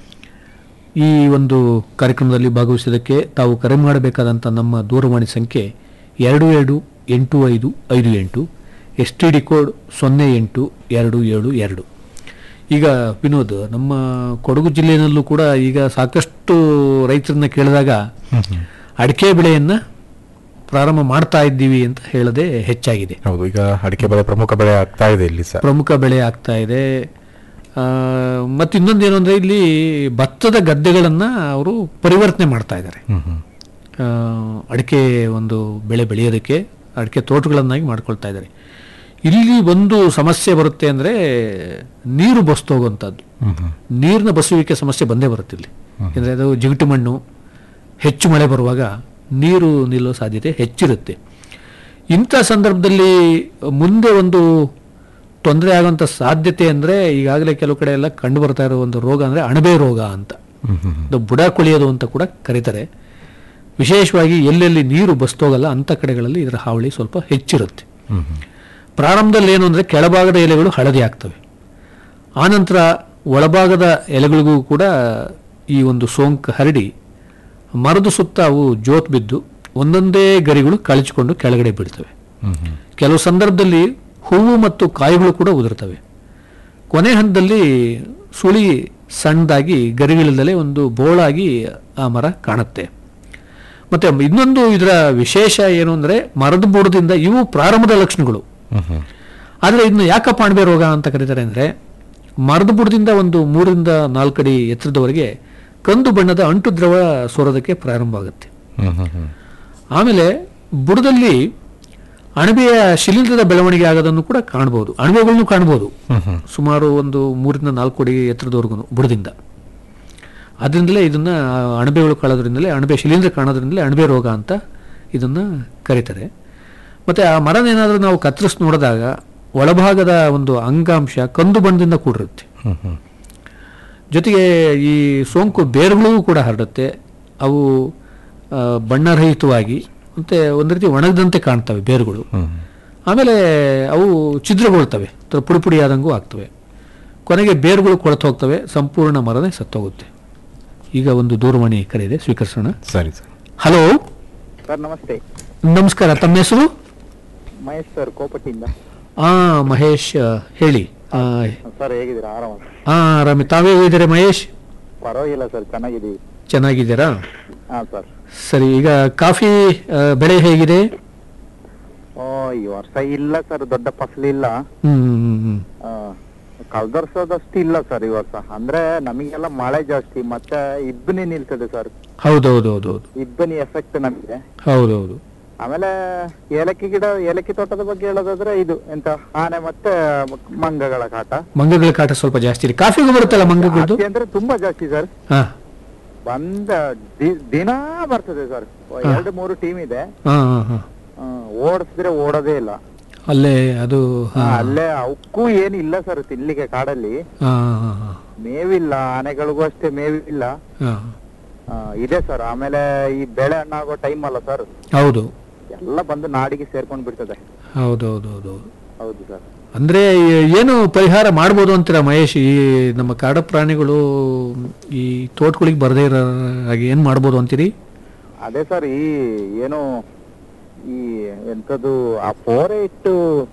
ಈ ಒಂದು ಕಾರ್ಯಕ್ರಮದಲ್ಲಿ ಭಾಗವಹಿಸೋದಕ್ಕೆ ತಾವು ಕರೆ ಮಾಡಬೇಕಾದಂಥ ನಮ್ಮ ದೂರವಾಣಿ ಸಂಖ್ಯೆ ಎರಡು ಎರಡು ಎಂಟು ಐದು ಐದು ಎಂಟು ಎಸ್ ಟಿ ಡಿ ಕೋಡ್ ಸೊನ್ನೆ ಎಂಟು ಎರಡು ಏಳು ಎರಡು ಈಗ ವಿನೋದ್ ನಮ್ಮ ಕೊಡಗು ಜಿಲ್ಲೆಯಲ್ಲೂ ಕೂಡ ಈಗ ಸಾಕಷ್ಟು ರೈತರನ್ನ ಕೇಳಿದಾಗ ಅಡಿಕೆ ಬೆಳೆಯನ್ನು ಪ್ರಾರಂಭ ಮಾಡ್ತಾ ಇದ್ದೀವಿ ಅಂತ ಹೇಳದೆ ಹೆಚ್ಚಾಗಿದೆ ಹೌದು ಈಗ ಅಡಿಕೆ ಬೆಳೆ ಪ್ರಮುಖ ಬೆಳೆ ಆಗ್ತಾ ಇದೆ ಇಲ್ಲಿ ಸರ್ ಪ್ರಮುಖ ಬೆಳೆ ಆಗ್ತಾ ಇದೆ ಆ, ಮತ್ತು ಇನ್ನೊಂದು ಏನು ಅಂದರೆ ಇಲ್ಲಿ ಭತ್ತದ ಗದ್ದೆಗಳನ್ನು ಅವರು ಪರಿವರ್ತನೆ ಮಾಡ್ತಾ ಇದ್ದಾರೆ ಆ, ಅಡಿಕೆ ಒಂದು ಬೆಳೆ ಬೆಳೆಯೋದಕ್ಕೆ ಅಡಿಕೆ ತೋಟಗಳನ್ನಾಗಿ ಮಾಡ್ಕೊಳ್ತಾ ಇದ್ದಾರೆ ಇಲ್ಲಿ ಒಂದು ಸಮಸ್ಯೆ ಬರುತ್ತೆ ಅಂದರೆ ನೀರು ಬಸ್ತೋಗುವಂಥದ್ದು ನೀರಿನ ಬಸುವಿಕೆ ಸಮಸ್ಯೆ ಬಂದೇ ಬರುತ್ತೆ ಇಲ್ಲಿ ಅಂದರೆ ಅದು ಜಿಗುಟು ಮಣ್ಣು ಹೆಚ್ಚು ಮಳೆ ಬರುವಾಗ ನೀರು ನಿಲ್ಲೋ ಸಾಧ್ಯತೆ ಹೆಚ್ಚಿರುತ್ತೆ ಇಂಥ ಸಂದರ್ಭದಲ್ಲಿ ಮುಂದೆ ಒಂದು ತೊಂದರೆ ಆಗುವಂಥ ಸಾಧ್ಯತೆ ಅಂದರೆ ಈಗಾಗಲೇ ಕೆಲವು ಕಡೆ ಎಲ್ಲ ಕಂಡು ಬರ್ತಾ ಇರೋ ಒಂದು ರೋಗ ಅಂದರೆ ಅಣಬೆ ರೋಗ ಅಂತ ಅದು ಬುಡ ಕೊಳೆಯೋದು ಅಂತ ಕೂಡ ಕರೀತಾರೆ ವಿಶೇಷವಾಗಿ ಎಲ್ಲೆಲ್ಲಿ ನೀರು ಬಸ್ತೋಗಲ್ಲ ಅಂಥ ಕಡೆಗಳಲ್ಲಿ ಇದರ ಹಾವಳಿ ಸ್ವಲ್ಪ ಹೆಚ್ಚಿರುತ್ತೆ ಪ್ರಾರಂಭದಲ್ಲಿ ಏನು ಅಂದರೆ ಕೆಳಭಾಗದ ಎಲೆಗಳು ಹಳದಿ ಆಗ್ತವೆ ಆನಂತರ ಒಳಭಾಗದ ಎಲೆಗಳಿಗೂ ಕೂಡ ಈ ಒಂದು ಸೋಂಕು ಹರಡಿ ಮರದ ಸುತ್ತ ಅವು ಜೋತ್ ಬಿದ್ದು ಒಂದೊಂದೇ ಗರಿಗಳು ಕಳಚಿಕೊಂಡು ಕೆಳಗಡೆ ಬೀಳ್ತವೆ ಕೆಲವು ಸಂದರ್ಭದಲ್ಲಿ ಹೂವು ಮತ್ತು ಕಾಯಿಗಳು ಕೂಡ ಉದುರ್ತವೆ ಕೊನೆ ಹಂತದಲ್ಲಿ ಸುಳಿ ಸಣ್ಣದಾಗಿ ಗರಿಗಳಿಂದಲೇ ಒಂದು ಬೋಳಾಗಿ ಆ ಮರ ಕಾಣುತ್ತೆ ಮತ್ತೆ ಇನ್ನೊಂದು ಇದರ ವಿಶೇಷ ಏನು ಅಂದರೆ ಮರದ ಬುಡದಿಂದ ಇವು ಪ್ರಾರಂಭದ ಲಕ್ಷಣಗಳು ಆದರೆ ಇದನ್ನ ಯಾಕಪ್ಪ ಅಣಬೆ ರೋಗ ಅಂತ ಕರೀತಾರೆ ಅಂದರೆ ಮರದ ಬುಡದಿಂದ ಒಂದು ಮೂರರಿಂದ ನಾಲ್ಕು ಅಡಿ ಎತ್ತರದವರೆಗೆ ಕಂದು ಬಣ್ಣದ ಅಂಟು ದ್ರವ ಸೋರೋದಕ್ಕೆ ಪ್ರಾರಂಭ ಆಗುತ್ತೆ ಆಮೇಲೆ ಬುಡದಲ್ಲಿ ಅಣಬೆಯ ಶಿಲೀಂಧ್ರದ ಬೆಳವಣಿಗೆ ಆಗೋದನ್ನು ಕೂಡ ಕಾಣ್ಬೋದು ಅಣಬೆಗಳನ್ನು ಕಾಣ್ಬೋದು ಸುಮಾರು ಒಂದು ಮೂರಿಂದ ನಾಲ್ಕು ಅಡಿ ಎತ್ತರದವರೆಗೂ ಬುಡದಿಂದ ಅದರಿಂದಲೇ ಇದನ್ನ ಆ ಅಣಬೆಗಳು ಕಾಣೋದ್ರಿಂದಲೇ ಅಣಬೆ ಶಿಲೀಂಧ್ರ ಕಾಣೋದ್ರಿಂದಲೇ ಅಣಬೆ ರೋಗ ಅಂತ ಇದನ್ನ ಕರೀತಾರೆ ಮತ್ತೆ ಆ ಮರನೇನಾದರೂ ನಾವು ಕತ್ತರಿಸಿ ನೋಡಿದಾಗ ಒಳಭಾಗದ ಒಂದು ಅಂಗಾಂಶ ಕಂದು ಬಣ್ಣದಿಂದ ಕೂಡಿರುತ್ತೆ ಜೊತೆಗೆ ಈ ಸೋಂಕು ಬೇರುಗಳಿಗೂ ಕೂಡ ಹರಡುತ್ತೆ ಅವು ಆ, ಬಣ್ಣರಹಿತವಾಗಿ ಮತ್ತೆ ಒಂದು ರೀತಿ ಒಣಗದಂತೆ ಕಾಣ್ತವೆ ಬೇರುಗಳು ಆಮೇಲೆ ಅವು ಛಿದ್ರಗೊಳ್ತವೆ ತರ ಪುಡಿ ಪುಡಿ ಆದಂಗೂ ಆಗ್ತವೆ ಕೊನೆಗೆ ಬೇರುಗಳು ಕೊಳೆತು ಹೋಗ್ತವೆ ಸಂಪೂರ್ಣ ಮರನೇ ಸತ್ತೋಗುತ್ತೆ ಈಗ ಒಂದು ದೂರವಾಣಿ ಕರೆ ಇದೆ ಸ್ವೀಕರಿಸೋಣ ಸರಿ ಸರ್ ಹಲೋ ಸರ್ ನಮಸ್ತೆ ನಮಸ್ಕಾರ ತಮ್ಮ ಹೆಸರು ಮಹೇಶ್ ಸರ್ ಕೋಪಟ್ಟಿಯಿಂದ ಆ ಮಹೇಶ್ ಆ, ಹೇಳಿ ಆ, ಸರ್ ಹೇಗಿದ್ದೀರಾ ಆರಾಮ ಆ ಆರಾಮಿ ತಾವೇ ಹೇಳಿದರೆ ಮಹೇಶ್ ಪರವಾಗಿಲ್ಲ ಸರ್ ಚೆನ್ನಾಗಿದ್ದೀವಿ ಚೆನ್ನಾಗಿದ್ದೀರಾ ಹಾ ಸರ್ ಸರಿ ಈಗ ಕಾಫಿ ಆ, ಬೆಳೆ ಹೇಗಿದೆ ಓ ಈ ವರ್ಷ ಇಲ್ಲ ಸರ್ ದೊಡ್ಡ ಫಸಲು ಇಲ್ಲ ಹ್ಮ್ ಹ್ಮ್, ಹ್ಮ್ ಆ, ಕಳ್ದ ವರ್ಷದಷ್ಟು ಇಲ್ಲ ಸರ್ ಈ ವರ್ಷ ಅಂದ್ರೆ ನಮಗೆಲ್ಲ ಮಳೆ ಜಾಸ್ತಿ ಮತ್ತೆ ಇಬ್ಬನಿ ನಿಲ್ತದೆ ಸರ್ ಹೌದೌದು ಹೌದೌದು ಇಬ್ಬನಿ ಎಫೆಕ್ಟ್ ನಮಗೆ ಹೌದೌದು ಆಮೇಲೆ ಏಲಕ್ಕಿ ಗಿಡ ಏಲಕ್ಕಿ ತೋಟದ ಬಗ್ಗೆ ಹೇಳೋದಾದ್ರೆ ಇದು ಎಂತ ಆನೆ ಮತ್ತೆ ಮಂಗಗಳ ಕಾಟ ಮಂಗಗಳ ಕಾಟ ಸ್ವಲ್ಪ ಜಾಸ್ತಿ ಇದೆ ಕಾಫಿಗೂ ಬರುತ್ತಲ್ಲ ಮಂಗಗಳದ್ದು ಜಾಸ್ತಿ ಅಂದ್ರೆ ತುಂಬಾ ಜಾಸ್ತಿ ಸರ್ ಹಾ ಬಂದ ದಿ- ದಿನ ಬರ್ತದೆ ಸರ್ ಎರಡು ಮೂರು ಟೀಮ್ ಇದೆ ಹಾ ಹಾ ಹಾ ಆ, ಓಡಿಸಿದ್ರೆ ಓಡೋದೇ ಇಲ್ಲ ಅಲ್ಲೇ ಅದು ಹಾ ಅಲ್ಲೇ ಅವಕ್ಕೂ ಏನಿಲ್ಲ ಸರ್ ತಿನ್ಲಿಕ್ಕೆ ಕಾಡಲ್ಲಿ ಹಾ ಹಾ ಹಾ ಮೇವಿಲ್ಲ ಆನೆಗಳಿಗೂ ಅಷ್ಟೇ ಮೇವಿಲ್ಲ ಹಾ ಆ, ಇದೆ ಸರ್ ಆಮೇಲೆ ಈ ಬೆಳೆ ಹಣ್ಣಾಗೋ ಟೈಮ್ ಅಲ್ಲ ಸರ್ ಹೌದು ಎಲ್ಲ ಬಂದು ನಾಡಿಗೆ ಸೇರ್ಕೊಂಡ್ ಬಿಡ್ತದೆ ಹೌದೌದು ಹೌದು ಹೌದು ಸರ್ ಅಂದ್ರೆ ಈ- ಏನು ಪರಿಹಾರ ಮಾಡ್ಬೋದು ಅಂತೀರಾ ಮಹೇಶ್ ಈ ನಮ್ಮ ಕಾಡು ಪ್ರಾಣಿಗಳು ಈ ತೋಟಗಳಿಗೆ ಬರದೇ ಇರೋ ಹಾಗೆ ಏನ್ ಮಾಡ್ಬೋದು ಅಂತೀರಿ ಅದೇ ಸರ್ ಈ ಏನು ಈ ಎಂತದು ಆ ಪೋರೆ ಇಟ್ಟು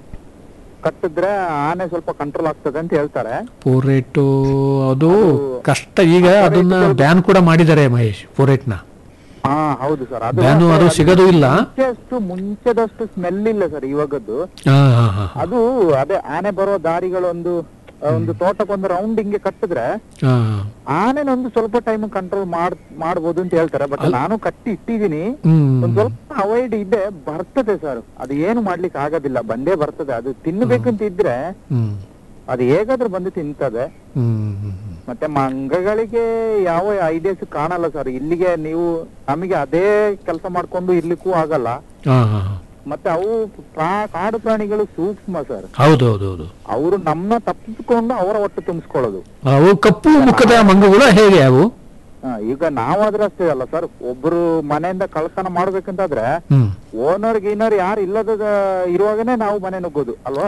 ಕಟ್ಟಿದ್ರೆ ಆನೆ ಸ್ವಲ್ಪ ಕಂಟ್ರೋಲ್ ಆಗ್ತದೆ ಅಂತ ಹೇಳ್ತಾರೆ ಪೋರೇಟು ಅದು ಕಷ್ಟ ಈಗ ಅದನ್ನ ಬ್ಯಾನ್ ಕೂಡ ಮಾಡಿದ್ದಾರೆ ಮಹೇಶ್ ಪೋರೇಟ್ನ ಹಾ ಹೌದು ಸರ್ ಅದು ಬ್ಯಾನು ಅದು ಸಿಗೋದು ಇಲ್ಲ ಮುಂಚೆಷ್ಟು ಮುಂಚೆದಷ್ಟು ಸ್ಮೆಲ್ ಇಲ್ಲ ಸರ್ ಇವಾಗದ್ದು ಹಾ ಹಾ ಹಾ ಅದು ಅದೇ ಆನೆ ಬರೋ ದಾರಿಗಳೊಂದು ಆ, ಒಂದು ತೋಟಕ್ಕೊಂದು ರೌಂಡ್ ಹಿಂಗೆ ಕಟ್ಟಿದ್ರೆ ಹಾ ಆನೆನೊಂದು ಸ್ವಲ್ಪ ಟೈಮ್ ಕಂಟ್ರೋಲ್ ಮಾಡ್ ಮಾಡ್ಬೋದು ಅಂತ ಹೇಳ್ತಾರೆ ಬಟ್ ನಾನು ಕಟ್ಟಿ ಇಟ್ಟಿದೀನಿ ಹ್ಮ್ ಒಂದ್ ಸ್ವಲ್ಪ ಅವಾಯ್ಡ್ ಇದೆ ಬರ್ತದೆ ಸರ್ ಅದು ಏನು ಮಾಡ್ಲಿಕ್ಕೆ ಆಗೋದಿಲ್ಲ ಬಂದೇ ಬರ್ತದೆ ಅದು ತಿನ್ಬೇಕಂತ ಇದ್ರೆ ಹ್ಮ್ ಅದು ಹೇಗಾದ್ರೂ ಬಂದು ತಿಂತದೆ ಹ್ಮ್ ಹ್ಮ್ ಮತ್ತೆ ಮಂಗಗಳಿಗೆ ಯಾವ ಐಡಿಯಾಸ್ ಕಾಣಲ್ಲ ಸರ್ ಇಲ್ಲಿಗೆ ನೀವು ನಮಗೆ ಅದೇ ಕೆಲಸ ಮಾಡ್ಕೊಂಡು ಇರ್ಲಿಕ್ಕೂ ಆಗಲ್ಲ ಹಾ ಹಾ ಹಾ. ಮತ್ತೆ ಅವು ಪ್ರಾ- ಕಾಡು ಪ್ರಾಣಿಗಳು ಸೂಕ್ಷ್ಮ ಸರ್ ಹೌದು ಹೌದು ಹೌದು ಅವರು ನಮ್ಮನ್ನ ತಪ್ಪಿಸ್ಕೊಂಡು ಅವರ ಹೊಟ್ಟೆ ತುಂಬಿಸ್ಕೊಳ್ಳೋದು ಅವು ಕಪ್ಪು ಮುಖದ ಮಂಗಗಳು ಹೇಗೆ ಅವು ಆ, ಈಗ ನಾವಾದ್ರೆ ಅಷ್ಟೇ ಅಲ್ಲ ಸರ್ ಒಬ್ರು ಮನೆಯಿಂದ ಕಳ್ತನ ಮಾಡ್ಬೇಕಂತಾದ್ರೆ ಹ್ಮ್ ಓನರ್ ಗೀನರ್ ಯಾರು ಇಲ್ಲದ ಇರುವಾಗನೇ ನಾವು ಮನೆ ನುಗ್ಗೋದು ಅಲ್ವಾ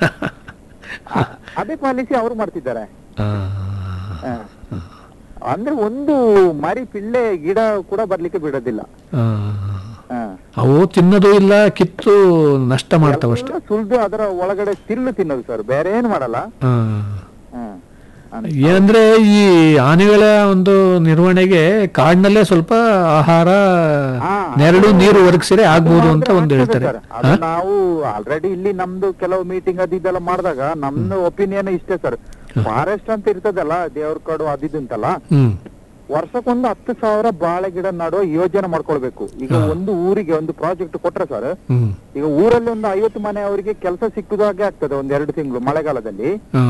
ಆ, ಅದೇ ಪಾಲಿಸಿ ಅವ್ರು ಮಾಡ್ತಿದ್ದಾರೆ ಆ, ಆ. ಅಂದ್ರೆ ಒಂದು ಮರಿ ಪಿಳ್ಳೆ ಗಿಡ ಕೂಡ ಬರ್ಲಿಕ್ಕೆ ಬಿಡೋದಿಲ್ಲ ಆ. ಆ. ಅವು ತಿನ್ನೋದು ಇಲ್ಲ ಕಿತ್ತು ನಷ್ಟ ಮಾಡ್ತಾವಷ್ಟೇ ಎಲ್ಲ ಸುಲ್ದು ಅದರ ಒಳಗಡೆ ತಿಲ್ಲು ತಿನ್ನೋದು ಸರ್ ಬೇರೆ ಏನು ಮಾಡಲ್ಲ ಆ. ಆ. ಏನಂದ್ರೆ ಈ ಆನೆಗಳ ಒಂದು ನಿರ್ವಹಣೆಗೆ ಕಾಡಿನಲ್ಲೇ ಸ್ವಲ್ಪ ಆಹಾರ ನೆರಳು ನೀರು ಒದಗಿಸಿದ್ರೆ ಆಗ್ಬೋದು ಅಂತ ಒಂದು ಹೇಳ್ತಾರೆ ಸರ್ ಅದು ನಾವು ಆಲ್ರೆಡಿ ಇಲ್ಲಿ ನಮ್ದು ಕೆಲವು ಮೀಟಿಂಗ್ ಅದು ಇದೆಲ್ಲ ಮಾಡಿದಾಗ ನಮ್ದು ಒಪಿನಿಯನ್ ಇಷ್ಟೇ ಸರ್ ಫಾರೆಸ್ಟ್ ಅಂತ ಇರ್ತದಲ್ಲ ದೇವ್ರ ಕಾಡು ಅದಿದು ಅಂತಲ್ಲ ಹ್ಮ್ ವರ್ಷಕ್ಕೊಂದು ಹತ್ತು ಸಾವಿರ ಬಾಳೆ ಗಿಡ ನಡುವ ಯೋಜನೆ ಮಾಡ್ಕೊಳ್ಬೇಕು ಈಗ ಒಂದು ಊರಿಗೆ ಒಂದು ಪ್ರಾಜೆಕ್ಟ್ ಕೊಟ್ರೆ ಸರ್ ಹ್ಮ್ ಈಗ ಊರಲ್ಲಿ ಒಂದು ಐವತ್ತು ಮನೆ ಅವರಿಗೆ ಕೆಲಸ ಸಿಕ್ಕುದಾಗೆ ಆಗ್ತದೆ ಒಂದ್ ಎರಡು ತಿಂಗಳು ಮಳೆಗಾಲದಲ್ಲಿ ಆ,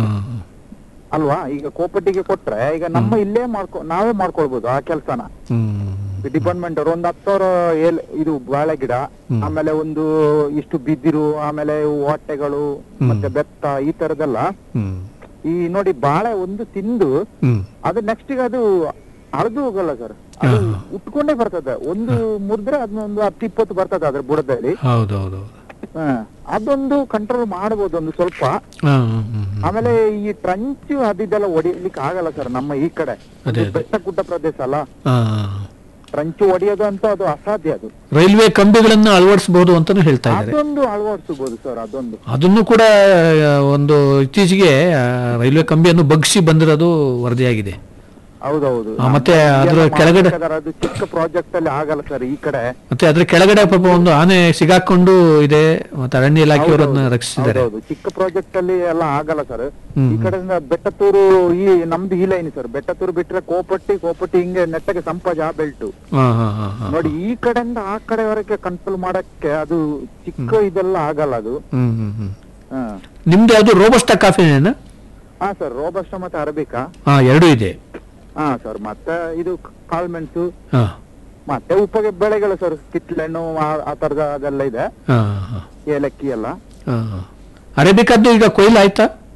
ಅಲ್ವಾ ಈಗ ಕೋಪಟ್ಟಿಗೆ ಕೊಟ್ರೆ ಈಗ ನಮ್ಮ ಇಲ್ಲೇ ಮಾಡ್ಕೊ ನಾವೇ ಮಾಡ್ಕೊಳ್ಬಹುದು ಆ ಕೆಲಸನ ಹ್ಮ್ ಡಿಪಾರ್ಟ್ಮೆಂಟ್ ಅವರು ಒಂದು ಹತ್ತು ಸಾವಿರ ಏಲ್ ಇದು ಬಾಳೆ ಗಿಡ ಆಮೇಲೆ ಒಂದು ಇಷ್ಟು ಬಿದಿರು ಆಮೇಲೆ ಇವು ಹೊಟ್ಟೆಗಳು ಮತ್ತೆ ಬೆತ್ತ ಈ ತರದೆಲ್ಲ ಹ್ಮ್ ಈ ನೋಡಿ ಬಾಳೆ ಒಂದು ತಿಂದು ಹ್ಮ್ ಅದು ನೆಕ್ಸ್ಟ್ ಅದು ಅಳದು ಹೋಗಲ್ಲ ಸರ್ ಅದು ಉಟ್ಕೊಂಡೇ ಬರ್ತದೆ ಒಂದು ಮುರಿದ್ರೆ ಅದನ್ನೊಂದು ಹತ್ತು ಇಪ್ಪತ್ತು ಬರ್ತದೆ ಅದ್ರ ಬುಡದಲ್ಲಿ ಹೌದೌದು ಹ. ಅದೊಂದು ಕಂಟ್ರೋಲ್ ಮಾಡಬಹುದು ಒಂದು ಸ್ವಲ್ಪ ಹಾ ಹ್ಮ್, ಹ್ಮ್. ಆಮೇಲೆ ಈ ಟ್ರಂಚ್ ಅದಿದೆಲ್ಲ ಹೊಡಿಲಿಕ್ಕೆ ಆಗಲ್ಲ ಸರ್ ನಮ್ಮ ಈ ಕಡೆ ಅದೇ, ಇದು ಬೆಟ್ಟ ಗುಡ್ಡ ಪ್ರದೇಶ ಅಲ್ಲ ಆ, ಟ್ರಂಚ್ ಹೊಡಿಯೋದು ಅಂತ ಅದು ಅಸಾಧ್ಯ ಅದು ರೈಲ್ವೆ ಕಂಬಿಗಳನ್ನ ಅಳವಡಿಸಬಹುದು ಅಂತಾನು ಹೇಳ್ತಾ ಇದ್ದಾರೆ ಅದೊಂದು ಅಳವಡಿಸಬಹುದು ಸರ್ ಅದೊಂದು ಅದನ್ನು ಕೂಡ ಆ, ಒಂದು ಇತ್ತೀಚೆಗೆ ಆ, ರೈಲ್ವೆ ಕಂಬಿಯನ್ನು ಬಗ್ಸಿ ಬಂದಿರೋದು ವರದಿಯಾಗಿದೆ ಹೌದೌದು ಆ, ಮತ್ತೆ ಅದ್ರ ಎಲ್ಲ ಕೆಳಗಡೆ- ಮಾಡ್ಬೇಕಾದ್ರೆ ಅದು ಚಿಕ್ಕ ಪ್ರಾಜೆಕ್ಟ್ ಅಲ್ಲಿ ಆಗಲ್ಲ ಸರ್ ಈ ಕಡೆ ಮತ್ತೆ ಅದ್ರ ಕೆಳಗಡೆ ಪಾಪ ಒಂದು ಆನೆ ಸಿಗಾಕೊಂಡು ಇದೆ ಮತ್ತೆ ಅರಣ್ಯ ಇಲಾಖೆಯವರು ಅದನ್ನ ರಕ್ಷಿಸಿದ್ದಾರೆ ಹೌದೌದು ಚಿಕ್ಕ ಪ್ರಾಜೆಕ್ಟ್ ಅಲ್ಲಿ ಎಲ್ಲ ಆಗಲ್ಲ ಸರ್ ಹ್ಮ್. ಈ ಕಡೆಯಿಂದ ಬೆಟ್ಟತೂರು ಈ ನಮ್ದು ಈ ಲೈನ್ ಸರ್ ಬೆಟ್ಟತೂರು ಬಿಟ್ರೆ ಕೋಪಟ್ಟಿ ಕೋಪಟ್ಟಿ ಹಿಂಗೆ ನೆಟ್ಟಗೆ ಸಂಪಾಜ ಆ ಬೆಲ್ಟ್ ಹಾ ಹಾ ಹಾ ಹಾ ನೋಡಿ ಈ ಕಡೆಯಿಂದ ಆ ಕಡೆವರೆಗೆ ಕಂಟ್ರೋಲ್ ಮಾಡಕ್ಕೆ ಅದು ಚಿಕ್ಕ ಇದೆಲ್ಲ ಆಗಲ್ಲ ಅದು ಹ್ಮ್ ಹ್ಮ್ ಹ್ಮ್ ಹಾ ನಿಮ್ದು ಯಾವುದು ರೋಬಸ್ಟಾ ಕಾಫಿನೇನಾ ಹಾ ಸರ್ ರೋಬಸ್ಟ ಮತ್ತೆ ಅರಬಿಕಾ ಹಾ ಎರಡೂ ಇದೆ ಹಾ ಸರ್ ಮತ್ತೆ ಇದು ಕಾಳ್ಮೆಣಸು ಹಾ ಮತ್ತೆ ಉಪ್ಪಗೆ ಬೆಳೆಗಳು ಸರ್ ಕಿತ್ಲೆಣ್ಣು ಆ- ಆ ತರದ ಅದೆಲ್ಲ ಇದೆ ಹಾ ಹಾ ಏಲಕ್ಕಿ ಎಲ್ಲ ಹಾ ಅರೇಬಿಕದ್ದು ಈಗ ಕೊಯ್ಲು ಆಯ್ತಾ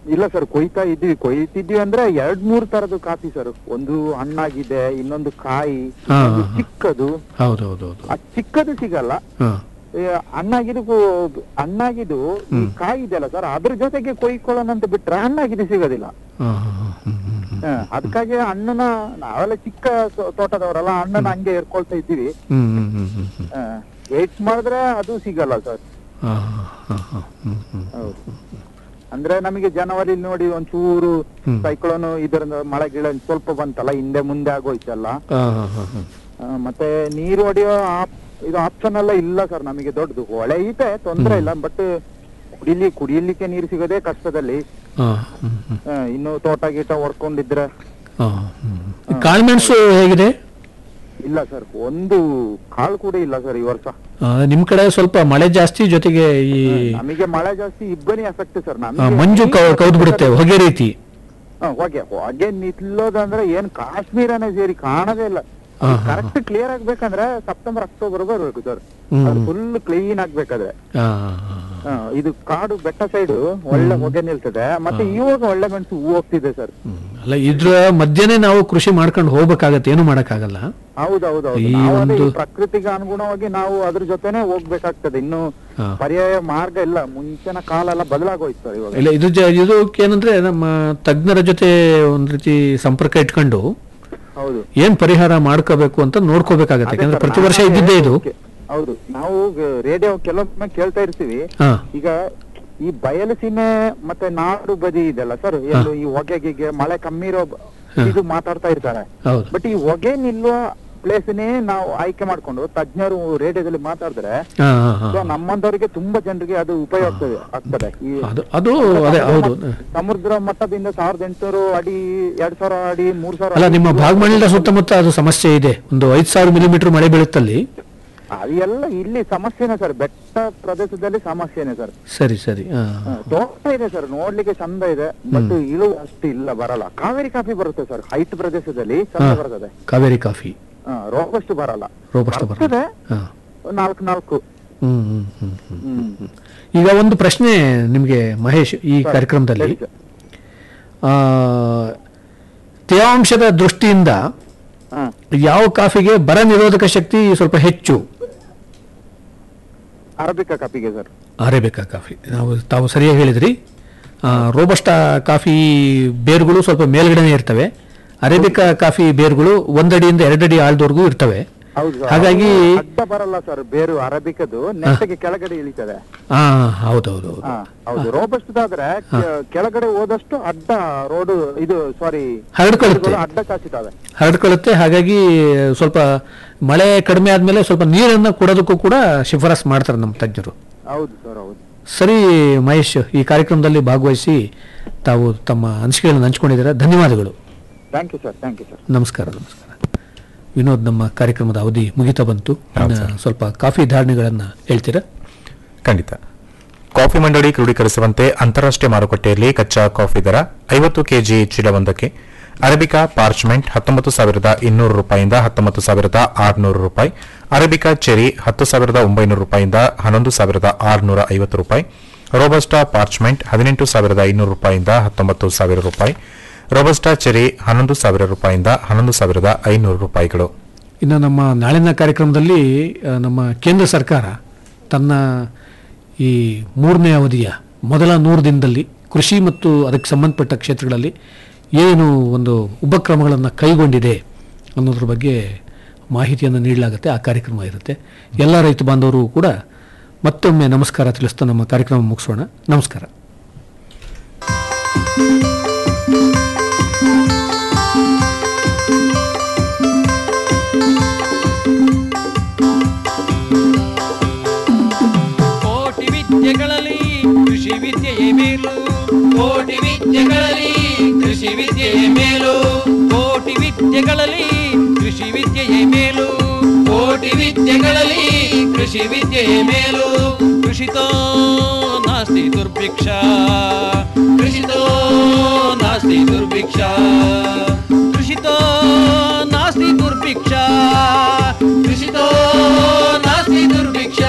ಇಲ್ಲ ಸರ್ ಕೊಯ್ತಾ ಇದ್ವಿ ಕೊಯ್ತಿದ್ವಿ ಅಂದ್ರೆ ಎರಡ್ ಮೂರ್ ತರದ್ದು ಕಾಫಿ ಸರ್ ಒಂದು ಹಣ್ಣಾಗಿದೆ ಇನ್ನೊಂದು ಕಾಯಿ ಹಾ, ಇನ್ನೊಂದು ಹಾ. ಚಿಕ್ಕದು ಹೌದೌದೌದು ಆ ಚಿಕ್ಕದು ಸಿಗಲ್ಲ ಹಾ ಈ ಹಣ್ಣಾಗಿದ್ದು ಕೊ- ಹಣ್ಣಾಗಿದ್ದು ಈ ಕಾಯಿ ಇದೆಯಲ್ಲ ಸರ್ ಅದ್ರ ಜೊತೆಗೆ ಕೊಯ್ಕೊಳ್ಳೋಣ ಅಂತ ಬಿಟ್ರೆ ಹಣ್ಣಾಗಿದ್ದು ಸಿಗೋದಿಲ್ಲ ಹಾ, ಹಾ, ಹಾ, ಹ್ಮ್, ಹ್ಮ್, ಹ್ಮ್. ಹ, ಅದಕ್ಕಾಗಿ ಹಣ್ಣನ ನಾವೆಲ್ಲ ಚಿಕ್ಕ ತೋ- ತೋಟದವರಲ್ಲ ಹಣ್ಣನ ಹಂಗೆ ಎರ್ಕೊಳ್ತಾ ಇದ್ದೀವಿ ಹ್ಮ್, ಹ್ಮ್, ಹ್ಮ್, ಹ್ಮ್, ಹ್ಮ್. ವೇಟ್ ಮಾಡಿದ್ರೆ ಅದು ಸಿಗಲ್ಲ ಸರ್ ಹಾ, ಹಾ, ಹಾ, ಹಾ, ಹ್ಮ್, ಹ್ಮ್. ಹೌದು ಅಂದ್ರೆ ನಮಗೆ ಜನವರಿ ನೋಡಿ ಒಂಚೂರು ಹ್ಮ್. ಸೈಕ್ಲೋನ್ ಇದರಿಂದ ಮಳೆ ಗಿಳ ಸ್ವಲ್ಪ ಬಂತಲ್ಲ ಹಿಂದೆ ಮುಂದೆ ಆಗೋಯ್ತಲ್ಲ ಹಾ, ಹಾ, ಹಾ, ಹಾ. ಆ, ಮತ್ತೆ ನೀರು ಹೊಡೆಯೋ ಆಪ್- ಇದು ಆಪ್ಷನ್ ಎಲ್ಲ ಇಲ್ಲ ಸರ್ ನಮಗೆ ದೊಡ್ಡದು ಹೊಳೆ ಇದೆ ತೊಂದ್ರೆ ಇಲ್ಲ ಬಟ್ ಕುಡಿಲಿ ಕುಡಿಯಲಿಕ್ಕೆ ನೀರು ಸಿಗೋದೇ ಕಷ್ಟದಲ್ಲಿ ಹಾ, ಹ್ಮ್, ಹ್ಮ್. ಆ, ಇನ್ನು ತೋಟ ಗೀಟ ಹೊಡ್ಕೊಂಡಿದ್ರೆ ಹಾ, ಹ್ಮ್. ಈ ಕಾಳುಮೆಣಸು ಹೇಗಿದೆ ಇಲ್ಲ ಸರ್ ಒಂದು ಕಾಳು ಕೂಡ ಇಲ್ಲ ಸರ್ ಈ ವರ್ಷ ಆ, ನಿಮ್ ಕಡೆ ಸ್ವಲ್ಪ ಮಳೆ ಜಾಸ್ತಿ ಜೊತೆಗೆ ಈ ನಮಗೆ ಮಳೆ ಜಾಸ್ತಿ ಇಬ್ಬನಿ ಎಫೆಕ್ಟ್ ಸರ್ ಆ, ನಮಗೆ ಮಂಜು ಕೌದ್ ಬಿಡುತ್ತೆ ಹೊಗೆ ರೀತಿ ಹ, ಹೊಗೆ ಹೊಗೆ ನಿಲ್ಲೋದಂದ್ರೆ ಏನ್ ಕಾಶ್ಮೀರನೇ ಸೇರಿ ಕಾಣದೇ ಇಲ್ಲ ಹಾ, ಹಾ, ಕರೆಕ್ಟ್ ಕ್ಲಿಯರ್ ಆಗ್ಬೇಕಂದ್ರೆ ಸೆಪ್ಟೆಂಬರ್ ಅಕ್ಟೋಬರ್ ಬರ್ಬೇಕು ಸರ್ ಹ್ಮ್. ಫುಲ್ ಕ್ಲೀನ್ ಆಗ್ಬೇಕಾದ್ರೆ ಆ, ಆ, ಹ, ಇದು ಕಾಡು ಬೆಟ್ಟ ಸೈಡ್ ಒಳ್ಳೆ ಹೊಗೆ ನಿಲ್ತದೆ ಮತ್ತೆ ಇವಾಗ ಒಳ್ಳೆ ಮೆಣಸು ಹೂ ಹೋಗ್ತಿದೆ ಸರ್ ಹ್ಮ್. ಅಲ್ಲ ಇದ್ರ ಮಧ್ಯನೇ ನಾವು ಕೃಷಿ ಮಾಡ್ಕೊಂಡು ಹೋಗ್ಬೇಕಾಗತ್ತೆ ಏನು ಮಾಡಕ್ಕಾಗಲ್ಲ ಹೌದೌದು ಈ ನಾವು ಅದೇ ಈ ಒಂದು- ಪ್ರಕೃತಿಗೆ ಅನುಗುಣವಾಗಿ ನಾವು ಅದ್ರ ಜೊತೆನೆ ಹೋಗ್ಬೇಕಾಗ್ತದೆ ಇನ್ನು ಹಾ. ಪರ್ಯಾಯ ಮಾರ್ಗ ಇಲ್ಲ ಮುಂಚಿನ ಕಾಲ ಎಲ್ಲ ಬದಲಾಗೋಯ್ತು ಸರ್ ಇವಾಗ ಇಲ್ಲ ಇದು ಜ- ಇದಕ್ಕೇನಂದ್ರೆ ನಮ್ಮ ತಜ್ಞರ ಜೊತೆ ಒಂದ್ ರೀತಿ ಸಂಪರ್ಕ ಇಟ್ಕೊಂಡು ಹೌದು ಏನ್ ಪರಿಹಾರ ಮಾಡ್ಕೋಬೇಕು ಅಂತ ನೋಡ್ಕೋಬೇಕಾಗತ್ತೆ ಅದೇ ಯಾಕಂದ್ರೆ ಸರ್, ಪ್ರತಿ ವರ್ಷ ನಾವೇ ಇದ್ದಿದ್ದೇ ಇದು ಓಕೆ. ಹೌದು ನಾವು ರೇಡಿಯೋ ಕೆಲವೊಮ್ಮೆ ಕೇಳ್ತಾ ಇರ್ತೀವಿ ಹಾ. ಈಗ ಈ ಬಯಲು ಸೀಮೆ ಮತ್ತೆ ನಾಡು ಬದಿ ಇದೆಲ್ಲ ಸರ್ ಎಲ್ಲೂ ಈ ಹೊಗೆಗೆ ಮಳೆ ಕಮ್ಮಿ ಇರೋ ಬ- ಇದು ಮಾತಾಡ್ತಾ ಇರ್ತಾರೆ ಹೌದು ಬಟ್ ಈ ಹೊಗೆ ನಿಲ್ಲುವ ಪ್ಲೇಸ್ನೇ ನಾವು ಆಯ್ಕೆ ಮಾಡ್ಕೊಂಡು ತಜ್ಞರು ರೇಡಿಯೋದಲ್ಲಿ ಮಾತಾಡಿದ್ರೆ ಹಾ, ಹಾ, ಹಾ. ಸೊ ನಮ್ಮಂತವರಿಗೆ ತುಂಬಾ ಜನರಿಗೆ ಅದು ಉಪಯೋಗ ಆಗ್ತದೆ ಆಗ್ತದೆ ಈ ಅದು ಅದು ಅದೇ ಹೌದು ಸಮುದ್ರ ಮಟ್ಟದಿಂದ ಸಾವಿರದ ಎಂಟುನೂರು ಅಡಿ ಎರಡ್ ಸಾವಿರ ಅಡಿ ಮೂರ್ ಸಾವಿರ ಅಲ್ಲ ಅಡಿ ನಿಮ್ಮ ಭಾಗಮಂಡಲ ಸುತ್ತಮುತ್ತ ಅದು ಸಮಸ್ಯೆ ಇದೆ ಒಂದು ಐದ್ ಸಾವಿರ ಮಿಲಿಮೀಟರ್ ಮಳೆ ಬೀಳುತ್ತಲ್ಲಿ ಅದೆಲ್ಲ ಇಲ್ಲಿ ಸಮಸ್ಯೆನೆ ಸರ್ ಬೆಟ್ಟ ಪ್ರದೇಶದಲ್ಲಿ ಸಮಸ್ಯೆನೆ ಸರ್ ಸರಿ ಸರಿ ಹಾ. ತೋಟ ಇದೆ ಸರ್ ನೋಡ್ಲಿಕ್ಕೆ ಚಂದ ಇದೆ ಬಟ್ ಇಳುವ ಅಷ್ಟು ಇಲ್ಲ ಬರಲ್ಲ ಕಾವೇರಿ ಕಾಫಿ ಬರುತ್ತೆ ಸರ್ ಹೈಟ್ ಪ್ರದೇಶದಲ್ಲಿ ಚಂದ ಹಾ. ಬರ್ತದೆ ಕಾವೇರಿ ಕಾಫಿ ರೋಬಸ್ಟ್ ಬರಲ್ಲ ರೋಬಸ್ಟ್ ಬರ್ತದೆ ಬರ್ತದೆ ಹಾ. ನಾಲ್ಕು ನಾಲ್ಕು ಹ್ಮ್ ಹ್ಮ್ ಹ್ಮ್ ಹ್ಮ್. ಹ್ಮ್ ಈಗ ಒಂದು ಪ್ರಶ್ನೆ ನಿಮಗೆ ಮಹೇಶ್ ಈ ಕಾರ್ಯಕ್ರಮದಲ್ಲಿ ಹೇಳಿ ಸರ್. ಆ, ತೇವಾಂಶದ ದೃಷ್ಟಿಯಿಂದ ಹಾ. ಯಾವ ಕಾಫಿಗೆ ಬರ ನಿರೋಧಕ ಶಕ್ತಿ ಸ್ವಲ್ಪ ಹೆಚ್ಚು ಅರಬಿಕಾ ಕಾಫಿಗೆ ಸರ್ ಅರೇಬಿಕಾ ಕಾಫಿ ನಾವು ತಾವು ಸರಿಯಾಗಿ ಹೇಳಿದ್ರಿ ಆ, ರೋಬಸ್ಟಾ ಕಾಫಿ ಬೇರುಗಳು ಸ್ವಲ್ಪ ಮೇಲ್ಗಡೆನೆ ಇರ್ತವೆ ಅರೇಬಿಕಾ ಕಾಫಿ ಬೇರುಗಳು ಒಂದಡಿಯಿಂದ ಎರಡಡಿ ಆಳದವರೆಗೂ ಇರ್ತವೆ ಹೌದು ಸರ್ ಹಾಗಾಗಿ ಅದು ಅಡ್ಡ ಬರಲ್ಲ ಸರ್ ಬೇರು ಅರಬಿಕದು ನೆಟ್ಟಗೆ ಕೆಳಗಡೆ ಇಳಿತದೆ ಹಾ ಹೌದೌದು ಹಾ, ಹೌದು ರೋಬಸ್ಟ್ ಆದ್ರೆ ಕೆ- ಕೆಳಗಡೆ ಹೋದಷ್ಟು ಅಡ್ಡ ರೋಡ್ ಇದು ಸಾರಿ ಹರಡ್ಕೊಳ್ಳುತ್ತೆ. ಅಡ್ಡ ಚಾಚಿತಾವೆ ಹರಡ್ಕೊಳ್ಳುತ್ತೆ ಹಾಗಾಗಿ ಸ್ವಲ್ಪ ಮಳೆ ಕಡಿಮೆ ಆದ್ಮೇಲೆ ಸ್ವಲ್ಪ ನೀರನ್ನು ಕೊಡೋದಕ್ಕೂ ಕೂಡ ಶಿಫಾರಸ್ ಮಾಡ್ತಾರೆ ನಮ್ಮ ತಜ್ಞರು ಹೌದು ಸರ್ ಹೌದು ಸರಿ ಮಹೇಶ್ ಈ ಕಾರ್ಯಕ್ರಮದಲ್ಲಿ ಭಾಗವಹಿಸಿ ತಾವು ತಮ್ಮ ಅನಿಸಿಕೆಗಳನ್ನು ಹಂಚ್ಕೊಂಡಿದ್ದೀರಾ ಧನ್ಯವಾದಗಳು thank you sir thank you sir ನಮಸ್ಕಾರ ನಮಸ್ಕಾರ ವಿನೋದ್ ನಮ್ಮ ಕಾರ್ಯಕ್ರಮದ ಅವಧಿ ಮುಗಿತಾ ಬಂತು ಹೌದು ಇನ್ನು ಸರ್. ಸ್ವಲ್ಪ ಕಾಫಿ ಧಾರಣೆಗಳನ್ನು ಹೇಳ್ತೀರಾ ಖಂಡಿತ ಕಾಫಿ ಮಂಡಳಿ ಕ್ರೋಢೀಕರಿಸುವಂತೆ ಅಂತಾರಾಷ್ಟ್ರೀಯ ಮಾರುಕಟ್ಟೆಯಲ್ಲಿ ಕಚ್ಚಾ ಕಾಫಿ ದರ ಐವತ್ತು ಕೆಜಿ ಚೀಲವೊಂದಕ್ಕೆ ಅರೇಬಿಕಾ ಪಾರ್ಚ್ಮೆಂಟ್ ಹತ್ತೊಂಬತ್ತು ಸಾವಿರದ ಇನ್ನೂರು ರೂಪಾಯಿಂದ ಹತ್ತೊಂಬತ್ತು ಸಾವಿರದ ಆರುನೂರು ರೂಪಾಯಿ ಅರೇಬಿಕಾ ಚೆರಿ ಹತ್ತು ಸಾವಿರದ ಒಂಬೈನೂರು ರೂಪಾಯಿಂದ ಹನ್ನೊಂದು ಸಾವಿರದ ಆರುನೂರ ಐವತ್ತು ರೂಪಾಯಿ ರೋಬಸ್ಟಾ ಪಾರ್ಚ್ಮೆಂಟ್ ಹದಿನೆಂಟು ಸಾವಿರದ ಐನೂರು ರೂಪಾಯಿಂದ ಹತ್ತೊಂಬತ್ತು ಸಾವಿರ ರೂಪಾಯಿ ರೋಬಸ್ಟಾ ಚೆರಿ ಹನ್ನೊಂದು ಸಾವಿರ ರೂಪಾಯಿಂದ ಹನ್ನೊಂದು ಸಾವಿರದ ಐನೂರು ರೂಪಾಯಿಗಳು ಇನ್ನು ನಮ್ಮ ನಾಳಿನ ಕಾರ್ಯಕ್ರಮದಲ್ಲಿ ಆ, ನಮ್ಮ ಕೇಂದ್ರ ಸರ್ಕಾರ ತನ್ನ ಈ ಮೂರನೇ ಅವಧಿಯ ಮೊದಲ ನೂರು ದಿನದಲ್ಲಿ ಕೃಷಿ ಮತ್ತು ಅದಕ್ಕೆ ಸಂಬಂಧಪಟ್ಟ ಕ್ಷೇತ್ರಗಳಲ್ಲಿ ಏನು ಒಂದು ಉಪಕ್ರಮಗಳನ್ನು ಕೈಗೊಂಡಿದೆ ಅನ್ನೋದ್ರ ಬಗ್ಗೆ ಮಾಹಿತಿಯನ್ನು ನೀಡಲಾಗುತ್ತೆ ಆ ಕಾರ್ಯಕ್ರಮ ಇರುತ್ತೆ ಎಲ್ಲ ರೈತ ಬಾಂಧವರು ಕೂಡ ಮತ್ತೊಮ್ಮೆ ನಮಸ್ಕಾರ ತಿಳಿಸ್ತಾ ನಮ್ಮ ಕಾರ್ಯಕ್ರಮ ಮುಗಿಸೋಣ ನಮಸ್ಕಾರ ಕೋಟಿ ವಿದ್ಯೆಗಳಲ್ಲಿ ಕೃಷಿ ವಿದ್ಯೆಯೇ ಮೇಲು ಕೋಟಿ ವಿದ್ಯೆಗಳಲ್ಲಿ ಕೃಷಿ ವಿದ್ಯೆಯೇ ಮೇಲು ಕೋಟಿ ವಿದ್ಯೆಗಳಲ್ಲಿ ಕೃಷಿ ವಿದ್ಯೆಯೇ ಮೇಲು ಕೋಟಿ ವಿದ್ಯೆಗಳಲ್ಲಿ ಕೃಷಿ ವಿದ್ಯೆಯೇ ಮೇಲು ಕೃಷಿತೋ ನಾಸ್ತಿ ದುರ್ಭಿಕ್ಷ ಕೃಷಿತೋ ನಾಸ್ತಿ ದುರ್ಭಿಕ್ಷ ಕೃಷಿತೋ ನಾಸ್ತಿ ದುರ್ಭಿಕ್ಷ ಕೃಷಿತೋ ನಾಸ್ತಿ ದುರ್ಭಿಕ್ಷ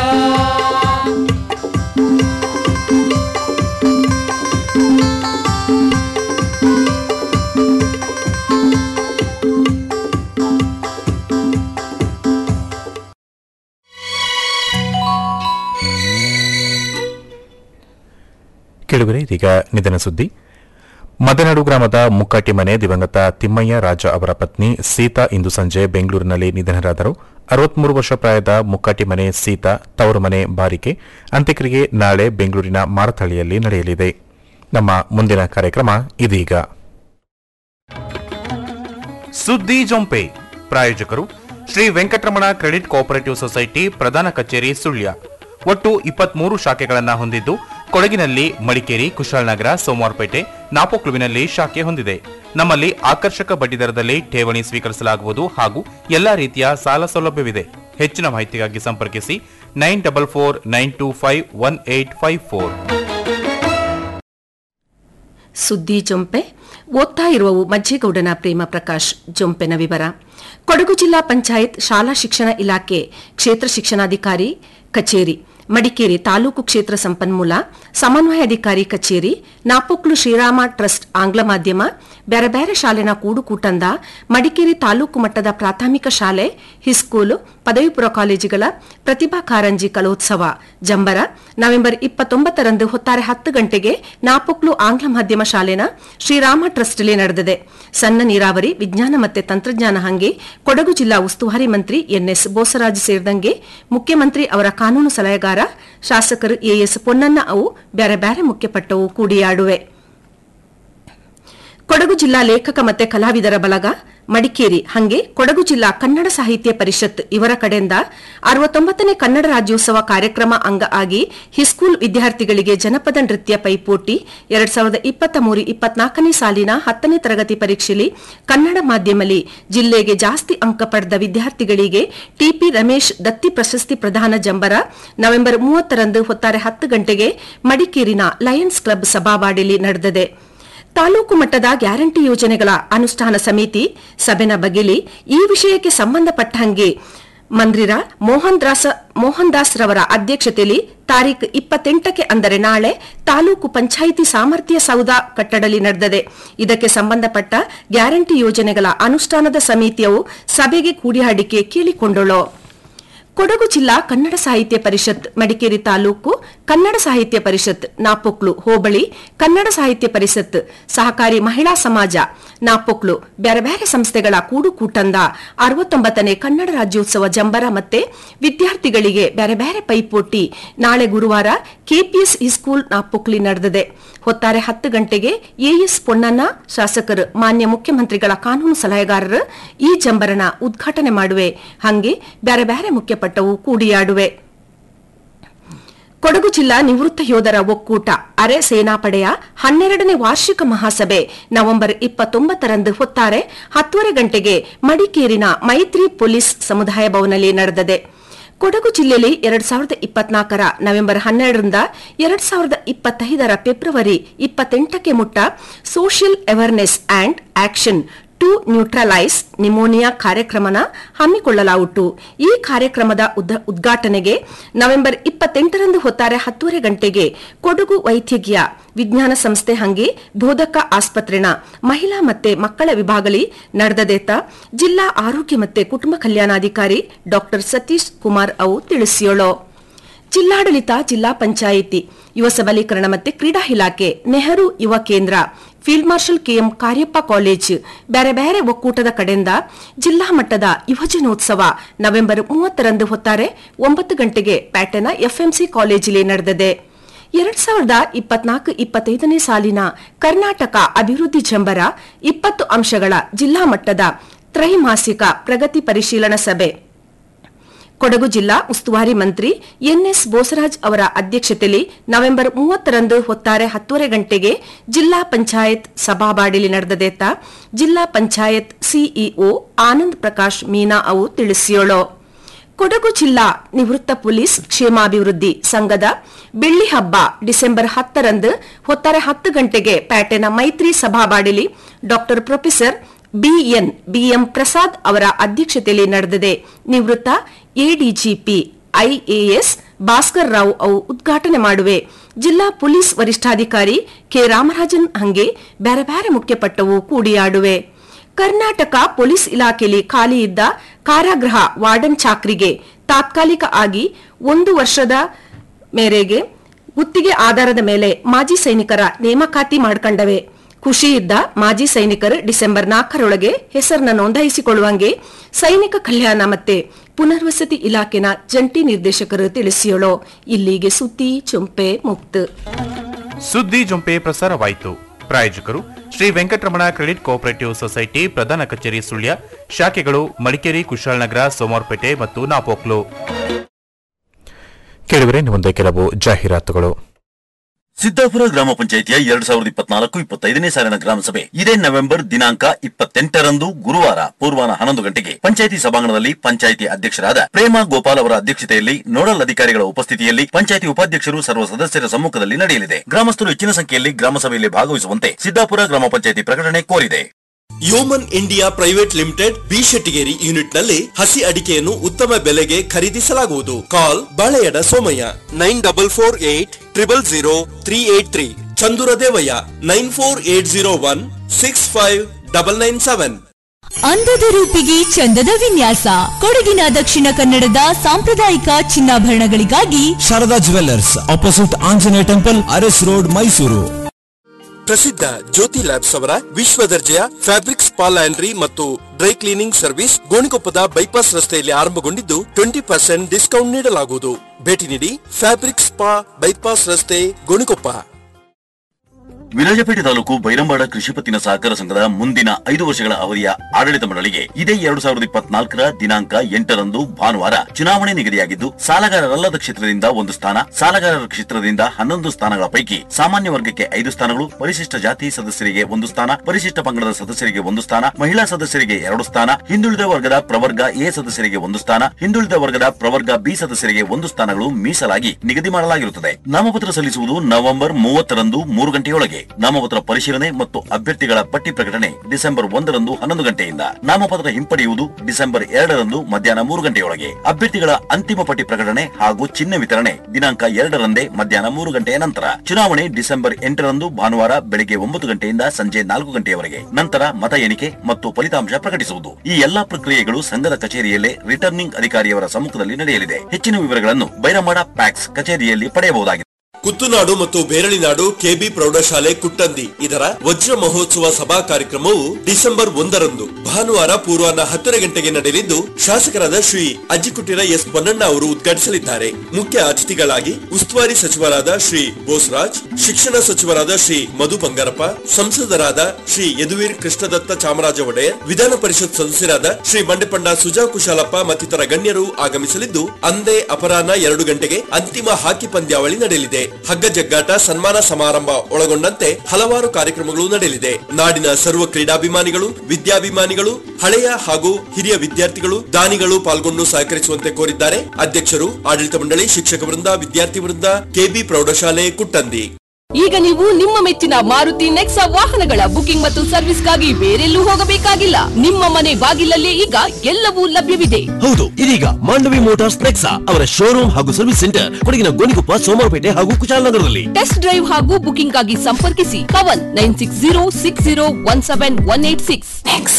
ಇದೀಗ ನಿಧನ ಸುದ್ದಿ ಮದನಾಡು ಗ್ರಾಮದ ಮುಕ್ಕಾಟಿ ಮನೆ ದಿವಂಗತ ತಿಮ್ಮಯ್ಯ ರಾಜ ಅವರ ಪತ್ನಿ ಸೀತಾ ಇಂದು ಸಂಜೆ ಬೆಂಗಳೂರಿನಲ್ಲಿ ನಿಧನರಾದರು ಅರವತ್ಮೂರು ವರ್ಷ ಪ್ರಾಯದ ಮುಕ್ಕಾಟಿ ಮನೆ ಸೀತಾ ತವರು ಮನೆ ಬಾರಿಕೆ ಅಂತ್ಯಕ್ರಿಯೆ ನಾಳೆ ಬೆಂಗಳೂರಿನ ಮಾರತಹಳ್ಳಿಯಲ್ಲಿ ನಡೆಯಲಿದೆ ನಮ್ಮ ಮುಂದಿನ ಕಾರ್ಯಕ್ರಮ ಇದೀಗ ಸುದ್ದಿ ಜೊಂಪೆ ಪ್ರಾಯೋಜಕರು Shri Venkataramana credit cooperative society ಪ್ರಧಾನ ಕಚೇರಿ ಸುಳ್ಯ ಒಟ್ಟು ಇಪ್ಪತ್ಮೂರು ಶಾಖೆಗಳನ್ನು ಹೊಂದಿದ್ದು ಕೊಡಗಿನಲ್ಲಿ ಮಡಿಕೇರಿ ಕುಶಾಲನಗರ ಸೋಮವಾರಪೇಟೆ ನಾಪೋಕ್ಲುವಿನಲ್ಲಿ ಶಾಖೆ ಹೊಂದಿದೆ ನಮ್ಮಲ್ಲಿ ಆಕರ್ಷಕ ಬಡ್ಡಿದರದಲ್ಲಿ ಠೇವಣಿ ಸ್ವೀಕರಿಸಲಾಗುವುದು ಹಾಗೂ ಎಲ್ಲಾ ರೀತಿಯ ಸಾಲ ಸೌಲಭ್ಯವಿದೆ ಹೆಚ್ಚಿನ ಮಾಹಿತಿಗಾಗಿ ಸಂಪರ್ಕಿಸಿ nine double four nine two five one eight five four ಸುದ್ದಿ ಜೊಂಪೆ ಓದ್ತಾ ಇರುವವು ಮಜ್ಜೇಗೌಡನ ಪ್ರೇಮ ಪ್ರಕಾಶ್ ಜೊಂಪೆನ ವಿವರ ಕೊಡಗು ಜಿಲ್ಲಾ ಪಂಚಾಯತ್ ಶಾಲಾ ಶಿಕ್ಷಣ ಇಲಾಖೆ ಕ್ಷೇತ್ರ ಶಿಕ್ಷಣಾಧಿಕಾರಿ ಕಚೇರಿ ಮಡಿಕೇರಿ ತಾಲೂಕು ಕ್ಷೇತ್ರ ಸಂಪನ್ಮೂಲ ಸಮನ್ವಯಾಧಿಕಾರಿ ಕಚೇರಿ ನಾಪೊಕ್ಲು ಶ್ರೀರಾಮ ಟ್ರಸ್ಟ್ ಆಂಗ್ಲ ಮಾಧ್ಯಮ ಬ್ಯಾರೆ ಬ್ಯಾರೆ ಶಾಲೆನ ಕೂಡುಕೂಟಂದ ಮಡಿಕೇರಿ ತಾಲೂಕು ಮಟ್ಟದ ಪ್ರಾಥಮಿಕ ಶಾಲೆ ಹಿಸ್ಕೂಲು ಪದವಿ ಪೂರ್ವ ಕಾಲೇಜುಗಳ ಪ್ರತಿಭಾ ಕಾರಂಜಿ ಕಲೋತ್ಸವ ಜಂಬರ ನವೆಂಬರ್ ಇಪ್ಪತ್ತೊಂಬತ್ತರಂದು ಹೊತ್ತಾರೆ ಹತ್ತು ಗಂಟೆಗೆ ನಾಪೊಕ್ಲು ಆಂಗ್ಲ ಮಾಧ್ಯಮ ಶಾಲೆನ ಶ್ರೀರಾಮ ಟ್ರಸ್ಟ್ಲಿ ನಡೆದಿದೆ ಸಣ್ಣ ನೀರಾವರಿ ವಿಜ್ಞಾನ ಮತ್ತು ತಂತ್ರಜ್ಞಾನ ಹಂಗೆ ಕೊಡಗು ಜಿಲ್ಲಾ ಉಸ್ತುವಾರಿ ಮಂತ್ರಿ ಎನ್ಎಸ್ ಬೋಸರಾಜ್ ಸೇರಿದಂಗೆ ಮುಖ್ಯಮಂತ್ರಿ ಅವರ ಕಾನೂನು ಸಲಹೆಗಾರ ಶಾಸಕರು ಎಎಸ್ ಪೊನ್ನಣ್ಣ ಅವು ಬ್ಯಾರೆ ಬ್ಯಾರೆ ಮುಖ್ಯಪಟ್ಟವು ಕೂಡಿಯಾಡುವೆ ಕೊಡಗು ಜಿಲ್ಲಾ ಲೇಖಕ ಮತ್ತೆ ಕಲಾವಿದರ ಬಳಗ ಮಡಿಕೇರಿ ಹಂಗೆ ಕೊಡಗು ಜಿಲ್ಲಾ ಕನ್ನಡ ಸಾಹಿತ್ಯ ಪರಿಷತ್ ಇವರ ಕಡೆಯಿಂದ ಅರವತ್ತೊಂಬತ್ತನೇ ಕನ್ನಡ ರಾಜ್ಯೋತ್ಸವ ಕಾರ್ಯಕ್ರಮ ಅಂಗ ಆಗಿ ಹಿಸ್ಕೂಲ್ ವಿದ್ಯಾರ್ಥಿಗಳಿಗೆ ಜನಪದ ನೃತ್ಯ ಪೈಪೋಟಿ ಎರಡ್ ಸಾವಿರದ ಇಪ್ಪತ್ತ ಮೂರು ಇಪ್ಪತ್ನಾಲ್ಕನೇ ಸಾಲಿನ ಹತ್ತನೇ ತರಗತಿ ಪರೀಕ್ಷೆಯಲ್ಲಿ ಕನ್ನಡ ಮಾಧ್ಯಮದಲ್ಲಿ ಜಿಲ್ಲೆಗೆ ಜಾಸ್ತಿ ಅಂಕ ಪಡೆದ ವಿದ್ಯಾರ್ಥಿಗಳಿಗೆ ಟಿಪಿ ರಮೇಶ್ ದತ್ತಿ ಪ್ರಶಸ್ತಿ ಪ್ರದಾನ ಜಂಬರ ನವೆಂಬರ್ ಮೂವತ್ತರಂದು ಹೊತ್ತಾರೆ ಹತ್ತು ಗಂಟೆಗೆ ಮಡಿಕೇರಿನ ಲಯನ್ಸ್ ಕ್ಲಬ್ ಸಭಾವಾಡಿಯಲ್ಲಿ ನಡೆದಿದೆ ತಾಲೂಕು ಮಟ್ಟದ ಗ್ಯಾರಂಟಿ ಯೋಜನೆಗಳ ಅನುಷ್ಠಾನ ಸಮಿತಿ ಸಭೆನ ಬಗೆಲಿ ಈ ವಿಷಯಕ್ಕೆ ಸಂಬಂಧಪಟ್ಟ ಹಂಗೆ ಮಂದ್ರಿರ ಮೋಹನ್ ದಾಸ ಮೋಹನ್ ದಾಸ್ ರವರ ಅಧ್ಯಕ್ಷತೆಯಲ್ಲಿ ತಾರೀಖ್ ಇಪ್ಪತ್ತೆಂಟಕ್ಕೆ ಅಂದರೆ ನಾಳೆ ತಾಲೂಕು ಪಂಚಾಯಿತಿ ಸಾಮರ್ಥ್ಯ ಸೌಧ ಕಟ್ಟಡಲಿ ನಡೆದಿದೆ ಇದಕ್ಕೆ ಸಂಬಂಧಪಟ್ಟ ಗ್ಯಾರಂಟಿ ಯೋಜನೆಗಳ ಅನುಷ್ಠಾನದ ಸಮಿತಿಯು ಸಭೆಗೆ ಕೂಡಿಯಾಡಿಕೆ ಕೇಳಿಕೊಂಡಳು ಕೊಡಗು ಜಿಲ್ಲಾ ಕನ್ನಡ ಸಾಹಿತ್ಯ ಪರಿಷತ್ ಮಡಿಕೇರಿ ತಾಲೂಕು ಕನ್ನಡ ಸಾಹಿತ್ಯ ಪರಿಷತ್ ನಾಪೊಕ್ಲು ಹೋಬಳಿ ಕನ್ನಡ ಸಾಹಿತ್ಯ ಪರಿಷತ್ ಸಹಕಾರಿ ಮಹಿಳಾ ಸಮಾಜ ನಾಪೊಕ್ಲು ಬ್ಯಾರೆ ಬ್ಯಾರೆ ಸಂಸ್ಥೆಗಳ ಕೂಡುಕೂಟಂದ ಅರವತ್ತೊಂಬತ್ತನೇ ಕನ್ನಡ ರಾಜ್ಯೋತ್ಸವ ಜಂಬರ ಮತ್ತೆ ವಿದ್ಯಾರ್ಥಿಗಳಿಗೆ ಬ್ಯಾರೆ ಬ್ಯಾರೆ ಪೈಪೋಟಿ ನಾಳೆ ಗುರುವಾರ ಕೆಪಿಎಸ್ ಹಿಸ್ಕೂಲ್ ನಾಪೊಕ್ಲಿ ನಡೆದಿದೆ ಹೊತ್ತಾರೆ ಹತ್ತು ಗಂಟೆಗೆ ಎಎಸ್ ಪೊನ್ನಣ್ಣ ಶಾಸಕರು ಮಾನ್ಯ ಮುಖ್ಯಮಂತ್ರಿಗಳ ಕಾನೂನು ಸಲಹೆಗಾರರು ಈ ಜಂಬರನ ಉದ್ಘಾಟನೆ ಮಾಡುವೆ ಹಂಗೆ ಬ್ಯಾರೆ ಬ್ಯಾರೆ ಮುಖ್ಯಪಟ್ಟವು ಕೂಡಿಯಾಡುವೆ ಕೊಡಗು ಜಿಲ್ಲಾ ನಿವೃತ್ತ ಯೋಧರ ಒಕ್ಕೂಟ ಅರೆ ಸೇನಾಪಡೆಯ ಹನ್ನೆರಡನೇ ವಾರ್ಷಿಕ ಮಹಾಸಭೆ ನವೆಂಬರ್ ಇಪ್ಪತ್ತೊಂಬತ್ತರಂದು ಹೊತ್ತಾರೆ ಹತ್ತುವರೆ ಗಂಟೆಗೆ ಮಡಿಕೇರಿನ ಮೈತ್ರಿ ಪೊಲೀಸ್ ಸಮುದಾಯ ಭವನದಲ್ಲಿ ನಡೆದಿದೆ ಕೊಡಗು ಜಿಲ್ಲೆಯಲ್ಲಿ ಎರಡ್ ಸಾವಿರದ ಇಪ್ಪತ್ನಾಲ್ಕರ ನವೆಂಬರ್ ಹನ್ನೆರಡರಿಂದ ಎರಡ್ ಸಾವಿರದ ಇಪ್ಪತ್ತೈದರ ಫೆಬ್ರವರಿ ಇಪ್ಪತ್ತೆಂಟಕ್ಕೆ ಮುಟ್ಟ social awareness and action to neutralise pneumonia ಕಾರ್ಯಕ್ರಮನ ಹಮ್ಮಿಕೊಳ್ಳಲಾಯಿತು ಈ ಕಾರ್ಯಕ್ರಮದ ಉದ್ದ- ಉದ್ಘಾಟನೆಗೆ ನವೆಂಬರ್ ಇಪ್ಪತ್ತೆಂಟರಂದು ಹೊತ್ತಾರೆ ಹತ್ತೂವರೆ ಗಂಟೆಗೆ ಕೊಡಗು ವೈದ್ಯಕೀಯ ವಿಜ್ಞಾನ ಸಂಸ್ಥೆ ಹಂಗೆ ಬೋಧಕ ಆಸ್ಪತ್ರೆನ ಮಹಿಳಾ ಮತ್ತೆ ಮಕ್ಕಳ ವಿಭಾಗಲಿ ನಡೆದದೇತ ಜಿಲ್ಲಾ ಆರೋಗ್ಯ ಮತ್ತೆ ಕುಟುಂಬ ಕಲ್ಯಾಣಾಧಿಕಾರಿ ಡಾ ಸತೀಶ್ ಕುಮಾರ್ ಅವು ತಿಳಿಸಿಯೋಳು ಜಿಲ್ಲಾಡಳಿತ ಜಿಲ್ಲಾ ಪಂಚಾಯಿತಿ ಯುವ ಸಬಲೀಕರಣ ಮತ್ತು ಕ್ರೀಡಾ ಇಲಾಖೆ Nehru Yuva Kendra field marshal KM Cariappa college ಬೇರೆ ಬೇರೆ ಒಕ್ಕೂಟದ ಕಡೆಯಿಂದ ಜಿಲ್ಲಾ ಮಟ್ಟದ ಯುವಜನೋತ್ಸವ ನವೆಂಬರ್ ಮೂವತ್ತರಂದು ಹೊತ್ತಾರೆ ಒಂಬತ್ತು ಗಂಟೆಗೆ ಪ್ಯಾಟೆನ ಎಫ್ಎಂಸಿ ಕಾಲೇಜಿನಲ್ಲಿ ನಡೆದಿದೆ ಎರಡ್ ಸಾವಿರದ ಇಪ್ಪತ್ನಾಲ್ಕು ಇಪ್ಪತ್ತೈದನೇ ಸಾಲಿನ ಕರ್ನಾಟಕ ಅಭಿವೃದ್ಧಿ ಜಂಬರ ಇಪ್ಪತ್ತು ಅಂಶಗಳ ಜಿಲ್ಲಾ ಮಟ್ಟದ ತ್ರೈಮಾಸಿಕ ಪ್ರಗತಿ ಪರಿಶೀಲನಾ ಸಭೆ ಕೊಡಗು ಜಿಲ್ಲಾ ಉಸ್ತುವಾರಿ ಮಂತ್ರಿ ಎನ್ಎಸ್ ಬೋಸರಾಜ್ ಅವರ ಅಧ್ಯಕ್ಷತೆಯಲ್ಲಿ ನವೆಂಬರ್ ಮೂವತ್ತರಂದು ಹೊತ್ತಾರೆ ಹತ್ತೂವರೆ ಗಂಟೆಗೆ ಜಿಲ್ಲಾ ಪಂಚಾಯತ್ ಸಭಾವಾಡಿಲಿ ನಡೆದದೇತ ಜಿಲ್ಲಾ ಪಂಚಾಯತ್ ಸಿಇಒ ಆನಂದ್ ಪ್ರಕಾಶ್ ಮೀನಾ ಅವು ತಿಳಿಸಿಯೋಳು ಕೊಡಗು ಜಿಲ್ಲಾ ನಿವೃತ್ತ ಪೊಲೀಸ್ ಕ್ಷೇಮಾಭಿವೃದ್ಧಿ ಸಂಘದ ಬೆಳ್ಳಿ ಹಬ್ಬ ಡಿಸೆಂಬರ್ ಹತ್ತರಂದು ಹೊತ್ತಾರೆ ಹತ್ತು ಗಂಟೆಗೆ ಪ್ಯಾಟೆನ ಮೈತ್ರಿ ಸಭಾವಾಡಿಲಿ ಡಾ ಪ್ರೊಫೆಸರ್ ಬಿಎನ್ ಬಿಎಂ ಪ್ರಸಾದ್ ಅವರ ಅಧ್ಯಕ್ಷತೆಯಲ್ಲಿ ನಡೆದಿದೆ ನಿವೃತ್ತ ಎಡಿಜಿಪಿ ಐಎಎಸ್ ಭಾಸ್ಕರ್ ರಾವ್ ಅವು ಉದ್ಘಾಟನೆ ಮಾಡುವೆ ಜಿಲ್ಲಾ ಪೊಲೀಸ್ ವರಿಷ್ಠಾಧಿಕಾರಿ ಕೆ ರಾಮರಾಜನ್ ಹಂಗೆ ಬ್ಯಾರೆ ಬ್ಯಾರೆ ಮುಖ್ಯಪಟ್ಟವು ಕೂಡಿಯಾಡುವೆ ಕರ್ನಾಟಕ ಪೊಲೀಸ್ ಇಲಾಖೆಯಲ್ಲಿ ಖಾಲಿ ಇದ್ದ ಕಾರಾಗೃಹ ವಾರ್ಡನ್ ಚಾಕ್ರಿಗೆ ತಾತ್ಕಾಲಿಕ ಆಗಿ ಒಂದು ವರ್ಷದ ಮೇರೆಗೆ ಗುತ್ತಿಗೆ ಆಧಾರದ ಮೇಲೆ ಮಾಜಿ ಸೈನಿಕರ ನೇಮಕಾತಿ ಮಾಡ್ಕೊಂಡವೆ ಖುಷಿ ಇದ್ದ ಮಾಜಿ ಸೈನಿಕರು ಡಿಸೆಂಬರ್ ನಾಲ್ಕರೊಳಗೆ ಹೆಸರನ್ನ ನೋಂದಾಯಿಸಿಕೊಳ್ಳುವಂಗೆ ಸೈನಿಕ ಕಲ್ಯಾಣ ಮತ್ತೆ ಪುನರ್ವಸತಿ ಇಲಾಖೆನ ಜಂಟಿ ನಿರ್ದೇಶಕರು ತಿಳಿಸಿಯೋಳು ಇಲ್ಲಿಗೆ ಸುದ್ದಿ ಚುಂಪೆ ಮುಕ್ತ ಸುದ್ದಿ ಜೊಂಪೆ ಪ್ರಸಾರವಾಯಿತು ಪ್ರಾಯೋಜಕರು Shri Venkataramana credit cooperative society ಪ್ರಧಾನ ಕಚೇರಿ ಸುಳ್ಯ ಶಾಖೆಗಳು ಮಡಿಕೇರಿ ಕುಶಾಲನಗರ ಸೋಮವಾರಪೇಟೆ ಮತ್ತು ನಾಪೋಕ್ಲು ಕೇಳಿದರೆ ಮುಂದೆ ಕೆಲವು ಜಾಹೀರಾತುಗಳು ಸಿದ್ದಾಪುರ ಗ್ರಾಮ ಪಂಚಾಯಿತಿಯ ಎರಡ್ ಸಾವಿರದ ಇಪ್ಪತ್ನಾಲ್ಕು ಇಪ್ಪತ್ತೈದನೇ ಸಾಲಿನ ಗ್ರಾಮ ಸಭೆ ಇದೇ ನವೆಂಬರ್ ದಿನಾಂಕ ಇಪ್ಪತ್ತೆಂಟರಂದು ಗುರುವಾರ ಪೂರ್ವಾನ ಹನ್ನೊಂದು ಗಂಟೆಗೆ ಪಂಚಾಯಿತಿ ಸಭಾಂಗಣದಲ್ಲಿ ಪಂಚಾಯಿತಿ ಅಧ್ಯಕ್ಷರಾದ ಪ್ರೇಮಾ ಗೋಪಾಲ್ ಅವರ ಅಧ್ಯಕ್ಷತೆಯಲ್ಲಿ ನೋಡಲ್ ಅಧಿಕಾರಿಗಳ ಉಪಸ್ಥಿತಿಯಲ್ಲಿ ಪಂಚಾಯಿತಿ ಉಪಾಧ್ಯಕ್ಷರು ಸರ್ವ ಸದಸ್ಯರ ಸಮ್ಮುಖದಲ್ಲಿ ನಡೆಯಲಿದೆ ಗ್ರಾಮಸ್ಥರು ಹೆಚ್ಚಿನ ಸಂಖ್ಯೆಯಲ್ಲಿ ಗ್ರಾಮ ಸಭೆಯಲ್ಲಿ ಭಾಗವಹಿಸುವಂತೆ ಸಿದ್ದಾಪುರ ಗ್ರಾಮ ಪಂಚಾಯಿತಿ ಪ್ರಕಟಣೆ ಕೋರಿದೆ Yeoman India private limited B Shettigeri unit ನಲ್ಲಿ ಹಸಿ ಅಡಿಕೆಯನ್ನು ಉತ್ತಮ ಬೆಲೆಗೆ ಖರೀದಿಸಲಾಗುವುದು call Baleyada Somaiah nine double four eight triple zero three eight three Chandura Devaiah nine four eight zero one six five double nine seven ಅಂದದ ರೂಪಿಗೆ ಚಂದದ ವಿನ್ಯಾಸ ಕೊಡಗಿನ ದಕ್ಷಿಣ ಕನ್ನಡದ ಸಾಂಪ್ರದಾಯಿಕ ಚಿನ್ನಾಭರಣಗಳಿಗಾಗಿ Sharada jewellers opposite Anjaneya temple Aras road Mysuru ಪ್ರಸಿದ್ಧ ಜ್ಯೋತಿ ಲ್ಯಾಬ್ಸ್ ಅವರ ವಿಶ್ವ ದರ್ಜೆಯ ಫ್ಯಾಬ್ರಿಕ್ ಸ್ಪಾ ಲ್ಯಾಂಡ್ರಿ ಮತ್ತು ಡ್ರೈ ಕ್ಲೀನಿಂಗ್ ಸರ್ವಿಸ್ ಗೋಣಿಕೊಪ್ಪದ ಬೈಪಾಸ್ ರಸ್ತೆಯಲ್ಲಿ ಆರಂಭಗೊಂಡಿದ್ದು ಟ್ವೆಂಟಿ ಪರ್ಸೆಂಟ್ ಡಿಸ್ಕೌಂಟ್ ನೀಡಲಾಗುವುದು ಭೇಟಿ ನೀಡಿ ಫ್ಯಾಬ್ರಿಕ್ ಸ್ಪಾ ಬೈಪಾಸ್ ರಸ್ತೆ ಗೋಣಿಕೊಪ್ಪ ವಿರಾಜಪೇಟೆ ತಾಲೂಕು ಬೈರಂಬಾಡ ಕೃಷಿ ಪತ್ತಿನ ಸಹಕಾರ ಸಂಘದ ಮುಂದಿನ ಐದು ವರ್ಷಗಳ ಅವಧಿಯ ಆಡಳಿತ ಮಂಡಳಿಗೆ ಇದೇ ಎರಡು ಸಾವಿರದ ಇಪ್ಪತ್ನಾಲ್ಕರ ದಿನಾಂಕ ಎಂಟರಂದು ಭಾನುವಾರ ಚುನಾವಣೆ ನಿಗದಿಯಾಗಿದ್ದು ಸಾಲಗಾರರಲ್ಲದ ಕ್ಷೇತ್ರದಿಂದ ಒಂದು ಸ್ಥಾನ ಸಾಲಗಾರರ ಕ್ಷೇತ್ರದಿಂದ ಹನ್ನೊಂದು ಸ್ಥಾನಗಳ ಪೈಕಿ ಸಾಮಾನ್ಯ ವರ್ಗಕ್ಕೆ ಐದು ಸ್ಥಾನಗಳು ಪರಿಶಿಷ್ಟ ಜಾತಿ ಸದಸ್ಯರಿಗೆ ಒಂದು ಸ್ಥಾನ ಪರಿಶಿಷ್ಟ ಪಂಗಡದ ಸದಸ್ಯರಿಗೆ ಒಂದು ಸ್ಥಾನ ಮಹಿಳಾ ಸದಸ್ಯರಿಗೆ ಎರಡು ಸ್ಥಾನ ಹಿಂದುಳಿದ ವರ್ಗದ ಪ್ರವರ್ಗ ಎ ಸದಸ್ಯರಿಗೆ ಒಂದು ಸ್ಥಾನ ಹಿಂದುಳಿದ ವರ್ಗದ ಪ್ರವರ್ಗ ಬಿ ಸದಸ್ಯರಿಗೆ ಒಂದು ಸ್ಥಾನಗಳು ಮೀಸಲಾಗಿ ನಿಗದಿ ಮಾಡಲಾಗಿರುತ್ತದೆ ನಾಮಪತ್ರ ಸಲ್ಲಿಸುವುದು ನವೆಂಬರ್ ಮೂವತ್ತರಂದು ಮೂರು ಗಂಟೆಯೊಳಗೆ ನಾಮಪತ್ರ ಪರಿಶೀಲನೆ ಮತ್ತು ಅಭ್ಯರ್ಥಿಗಳ ಪಟ್ಟಿ ಪ್ರಕಟಣೆ ಡಿಸೆಂಬರ್ ಒಂದರಂದು ಹನ್ನೊಂದು ಗಂಟೆಯಿಂದ ನಾಮಪತ್ರ ಹಿಂಪಡೆಯುವುದು ಡಿಸೆಂಬರ್ ಎರಡರಂದು ಮಧ್ಯಾಹ್ನ ಮೂರು ಗಂಟೆಯೊಳಗೆ ಅಭ್ಯರ್ಥಿಗಳ ಅಂತಿಮ ಪಟ್ಟಿ ಪ್ರಕಟಣೆ ಹಾಗೂ ಚಿಹ್ನೆ ವಿತರಣೆ ದಿನಾಂಕ ಎರಡರಂದೇ ಮಧ್ಯಾಹ್ನ ಮೂರು ಗಂಟೆಯ ನಂತರ ಚುನಾವಣೆ ಡಿಸೆಂಬರ್ ಎಂಟರಂದು ಭಾನುವಾರ ಬೆಳಗ್ಗೆ ಒಂಬತ್ತು ಗಂಟೆಯಿಂದ ಸಂಜೆ ನಾಲ್ಕು ಗಂಟೆಯವರೆಗೆ ನಂತರ ಮತ ಎಣಿಕೆ ಮತ್ತು ಫಲಿತಾಂಶ ಪ್ರಕಟಿಸುವುದು ಈ ಎಲ್ಲಾ ಪ್ರಕ್ರಿಯೆಗಳು ಸಂಘದ ಕಚೇರಿಯಲ್ಲೇ ರಿಟರ್ನಿಂಗ್ ಅಧಿಕಾರಿಯವರ ಸಮ್ಮುಖದಲ್ಲಿ ನಡೆಯಲಿದೆ ಹೆಚ್ಚಿನ ವಿವರಗಳನ್ನು ಬೈರಮಾಡ ಪ್ಯಾಕ್ಸ್ ಕಚೇರಿಯಲ್ಲಿ ಪಡೆಯಬಹುದಾಗಿದೆ ಕುತ್ತುನಾಡು ಮತ್ತು ಬೇರಳಿನಾಡು ಕೆಬಿ ಪ್ರೌಢಶಾಲೆ ಕುಟ್ಟಂದಿ ಇದರ ವಜ್ರ ಮಹೋತ್ಸವ ಸಭಾ ಕಾರ್ಯಕ್ರಮವು ಡಿಸೆಂಬರ್ ಒಂದರಂದು ಭಾನುವಾರ ಪೂರ್ವಾಹ್ನ ಹತ್ತರ ಗಂಟೆಗೆ ನಡೆಯಲಿದ್ದು ಶಾಸಕರಾದ ಶ್ರೀ ಅಜ್ಜಿಕುಟ್ಟಿರ ಎಸ್ ಪೊನ್ನಣ್ಣ ಅವರು ಉದ್ಘಾಟಿಸಲಿದ್ದಾರೆ ಮುಖ್ಯ ಅತಿಥಿಗಳಾಗಿ ಉಸ್ತುವಾರಿ ಸಚಿವರಾದ ಶ್ರೀ ಬೋಸರಾಜ್ ಶಿಕ್ಷಣ ಸಚಿವರಾದ ಶ್ರೀ ಮಧು ಬಂಗಾರಪ್ಪ ಸಂಸದರಾದ ಶ್ರೀ ಯದುವೀರ್ ಕೃಷ್ಣದತ್ತ ಚಾಮರಾಜ ಒಡೆಯರ್ ವಿಧಾನ ಪರಿಷತ್ ಸದಸ್ಯರಾದ ಶ್ರೀ ಬಂಡೆಪಂಡ ಸುಜಾ ಕುಶಾಲಪ್ಪ ಮತ್ತಿತರ ಗಣ್ಯರು ಆಗಮಿಸಲಿದ್ದು ಅಂದೇ ಅಪರಾಹ್ನ ಎರಡು ಗಂಟೆಗೆ ಅಂತಿಮ ಹಾಕಿ ಪಂದ್ಯಾವಳಿ ನಡೆಯಲಿದೆ ಹಗ್ಗ ಜಗ್ಗಾಟ ಸನ್ಮಾನ ಸಮಾರಂಭ ಒಳಗೊಂಡಂತೆ ಹಲವಾರು ಕಾರ್ಯಕ್ರಮಗಳು ನಡೆಯಲಿದೆ ನಾಡಿನ ಸರ್ವ ಕ್ರೀಡಾಭಿಮಾನಿಗಳು ವಿದ್ಯಾಭಿಮಾನಿಗಳು ಹಳೆಯ ಹಾಗೂ ಹಿರಿಯ ವಿದ್ಯಾರ್ಥಿಗಳು ದಾನಿಗಳು ಪಾಲ್ಗೊಂಡು ಸಹಕರಿಸುವಂತೆ ಕೋರಿದ್ದಾರೆ ಅಧ್ಯಕ್ಷರು ಆಡಳಿತ ಮಂಡಳಿ ಶಿಕ್ಷಕ ವೃಂದ ವಿದ್ಯಾರ್ಥಿ ವೃಂದ ಕೆಬಿ ಪ್ರೌಢಶಾಲೆ ಕುಟ್ಟಂದಿ ಈಗ ನೀವು ನಿಮ್ಮ ಮೆಚ್ಚಿನ ಮಾರುತಿ ನೆಕ್ಸಾ ವಾಹನಗಳ ಬುಕಿಂಗ್ ಮತ್ತು ಸರ್ವಿಸ್ಗಾಗಿ ಬೇರೆಲ್ಲೂ ಹೋಗಬೇಕಾಗಿಲ್ಲ ನಿಮ್ಮ ಮನೆ ಬಾಗಿಲಲ್ಲೇ ಈಗ ಎಲ್ಲವೂ ಲಭ್ಯವಿದೆ ಹೌದು ಇದೀಗ ಮಾಂಡವಿ ಮೋಟಾರ್ಸ್ ನೆಕ್ಸಾ ಅವರ ಶೋರೂಮ್ ಹಾಗೂ ಸರ್ವಿಸ್ ಸೆಂಟರ್ ಕೊಡಗಿನ ಗೋಣಿಕೊಪ್ಪ ಸೋಮವಾರಪೇಟೆ ಹಾಗೂ ಕುಶಾಲನಗರದಲ್ಲಿ ಟೆಸ್ಟ್ ಡ್ರೈವ್ ಹಾಗೂ ಬುಕಿಂಗ್ ಆಗಿ ಸಂಪರ್ಕಿಸಿ Pavan nine six zero six zero one seven one eight six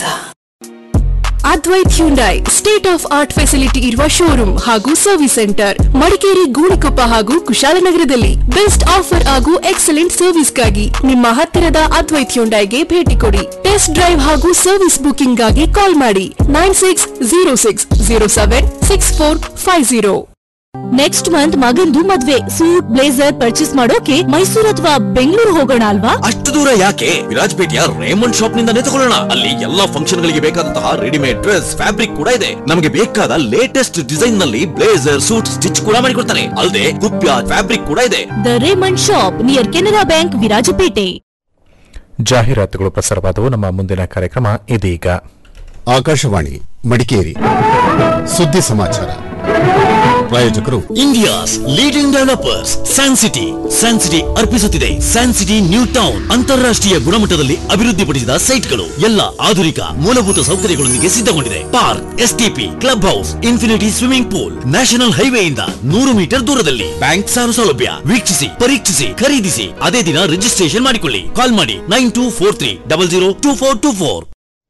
Advaith Hyundai state of art facility ಇರುವ ಶೋರೂಮ್ ಹಾಗೂ ಸರ್ವಿಸ್ ಸೆಂಟರ್ ಮಡಿಕೇರಿ ಗೂಳಿಕೊಪ್ಪ ಹಾಗೂ ಕುಶಾಲನಗರದಲ್ಲಿ ಬೆಸ್ಟ್ ಆಫರ್ ಹಾಗೂ ಎಕ್ಸಲೆಂಟ್ ಸರ್ವಿಸ್ಗಾಗಿ ನಿಮ್ಮ ಹತ್ತಿರದ ಅದ್ವೈತ್ ಹ್ಯುಂಡೈಗೆ ಭೇಟಿ ಕೊಡಿ ಟೆಸ್ಟ್ ಡ್ರೈವ್ ಹಾಗೂ ಸರ್ವಿಸ್ ಬುಕಿಂಗ್ ಗಾಗಿ ಕಾಲ್ ಮಾಡಿ nine six zero six zero seven six four five zero next month ಮಗಂದು ಮದ್ವೆ ಸೂಟ್ ಬ್ಲೇಸರ್ ಪರ್ಚೇಸ್ ಮಾಡೋಕೆ ಮೈಸೂರು ಅಥವಾ ಬೆಂಗಳೂರು ಹೋಗೋಣ ಅಲ್ವಾ ಅಷ್ಟು ದೂರ ಯಾಕೆ ವಿರಾಜಪೇಟೆಯ ರೇಮಂಡ್ ಶಾಪ್ ನಿಂದಾನೇ ತಗೊಳ್ಳೋಣ ಅಲ್ಲಿ ಎಲ್ಲಾ ಫಂಕ್ಷನ್ ಗಳಿಗೆ ಬೇಕಾದಂತಹ ರೆಡಿಮೇಡ್ ಡ್ರೆಸ್ ಫ್ಯಾಬ್ರಿಕ್ ಕೂಡ ಇದೆ ನಮಗೆ ಬೇಕಾದ ಲೇಟೆಸ್ಟ್ ಡಿಸೈನ್ ನಲ್ಲಿ ಬ್ಲೇಸರ್ ಸೂಟ್ ಸ್ಟಿಚ್ ಕೂಡ ಮಾಡಿಕೊಡ್ತಾರೆ ಅಲ್ಲದೆ ಕುಪ್ಯ ಫ್ಯಾಬ್ರಿಕ್ ಕೂಡ ಇದೆ the Raymond shop near Canara bank Virajpet ಜಾಹೀರಾತುಗಳು ಪ್ರಸಾರವಾದವು ನಮ್ಮ ಮುಂದಿನ ಕಾರ್ಯಕ್ರಮ ಇದೀಗ ಆಕಾಶವಾಣಿ ಮಡಿಕೇರಿ ಸುದ್ದಿ ಸಮಾಚಾರ ಪ್ರಾಯೋಜಕರು India's leading developers San City San City ಅರ್ಪಿಸುತ್ತಿದೆ ಸ್ಯಾನ್ ಸಿಟಿ ನ್ಯೂ ಟೌನ್ ಅಂತಾರಾಷ್ಟ್ರೀಯ ಗುಣಮಟ್ಟದಲ್ಲಿ ಅಭಿವೃದ್ಧಿಪಡಿಸಿದ ಸೈಟ್ಗಳು ಎಲ್ಲ ಆಧುನಿಕ ಮೂಲಭೂತ ಸೌಕರ್ಯಗಳೊಂದಿಗೆ ಸಿದ್ಧಗೊಂಡಿದೆ park STP club house infinity swimming pool national ಹೈವೇಯಿಂದ ನೂರು ಮೀಟರ್ ದೂರದಲ್ಲಿ ಬ್ಯಾಂಕ್ ಸಾಲ ಸೌಲಭ್ಯ ವೀಕ್ಷಿಸಿ ಪರೀಕ್ಷಿಸಿ ಖರೀದಿಸಿ ಅದೇ ದಿನ ರಿಜಿಸ್ಟ್ರೇಷನ್ ಮಾಡಿಕೊಳ್ಳಿ ಕಾಲ್ ಮಾಡಿ nine two four three double zero two four two four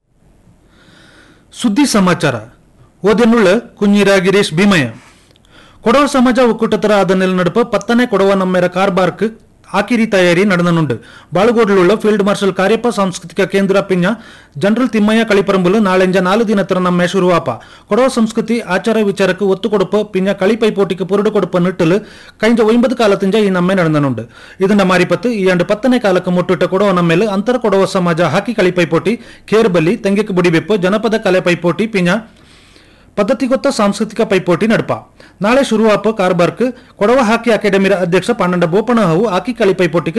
ಸುದ್ದಿ ಸಮಾಚಾರ ಓದೆನ್ನುಳ್ಳ ಕುഞ്ഞിര ಗಿರೀಶ್ ಭೀಮಯ್ಯ ಕೊಡವ ಸಮಾಜ ಒಕ್ಕೂಟತರ ಅದನ್ನೆಲ್ಲ ನಡುಪ ಪತ್ತನೇ ಕೊಡವ ನಮ್ಮೆರ ಕಾರ್ಬಾರ್ಕ್ ಆಕಿರಿ ತಯಾರಿ ನಡೆದನುಂಡು ಬಾಳುಗೋಡ್ലുള്ള ಫೀಲ್ಡ್ ಮಾರ್ಷಲ್ ಕಾರ್ಯಪ್ಪ ಸಾಂಸ್ಕೃತಿಕ ಕೇಂದ್ರ ಪಿಂಜ ಜನರಲ್ ತಿಮ್ಮಯ್ಯ ಕಳಿಪರಂಬುಲು ನಾಳೆಂಜ ನಾಲು ದಿನ ತರ ನಮ್ಮೆ ಶುರುವಾಪ ಕೊಡವ ಸಂಸ್ಕೃತಿ ಆಚಾರ ವಿಚಾರಕ್ಕೆ ಒತ್ತು ಕೊಡುಪ ಪಿಂಜ കളിപ്പൈ പോട്ടിക്ക് പുറട് കൊടുപ്പ നിട്ടില് കഴിഞ്ഞ ഒമ്പത് കാലത്തിഞ്ച ഈ നമ്മെ നടന്നുണ്ട് ഇതിന്റെ മാരിപ്പത്ത് ഈ ആണ്ട് പത്തನೇ ಕಾಲಕ್ಕೆ ಮುಟ್ಟಿಟ್ಟ ಕೊಡವ ನಮ್ಮೇಲೆ ಅಂತರ ಕೊಡವ ಸಮಾಜ ಹಾಕಿ കളിപ്പൈ ಪೋಟಿ ಕೇರ್ಬಲ್ಲಿ ತೆಂಗಿಕ್ಕೆ ಬುಡಿಬೆಪ್ಪು ಜನಪದ ಕಲೆ ಪೈಪೋಟಿ ಪಿಂಜ ಪದ್ಧತಿಗೊತ್ತ ಸಾಂಸ್ಕೃತಿಕ ಪೈಪೋಟಿ ನಡಪ ನಾಳೆ ಶುರುವಾಪ ಕಾರ್ಬಾರ್ಕ್ ಕೊಡವ ಹಾಕಿ ಅಕಾಡೆಮಿರ ಅಧ್ಯಕ್ಷ ಪಾಂಡಂಡ ಬೋಪಣ ಹಾವು ಹಾಕಿ ಕಳಿ ಪೈಪೋಟಿಗೆ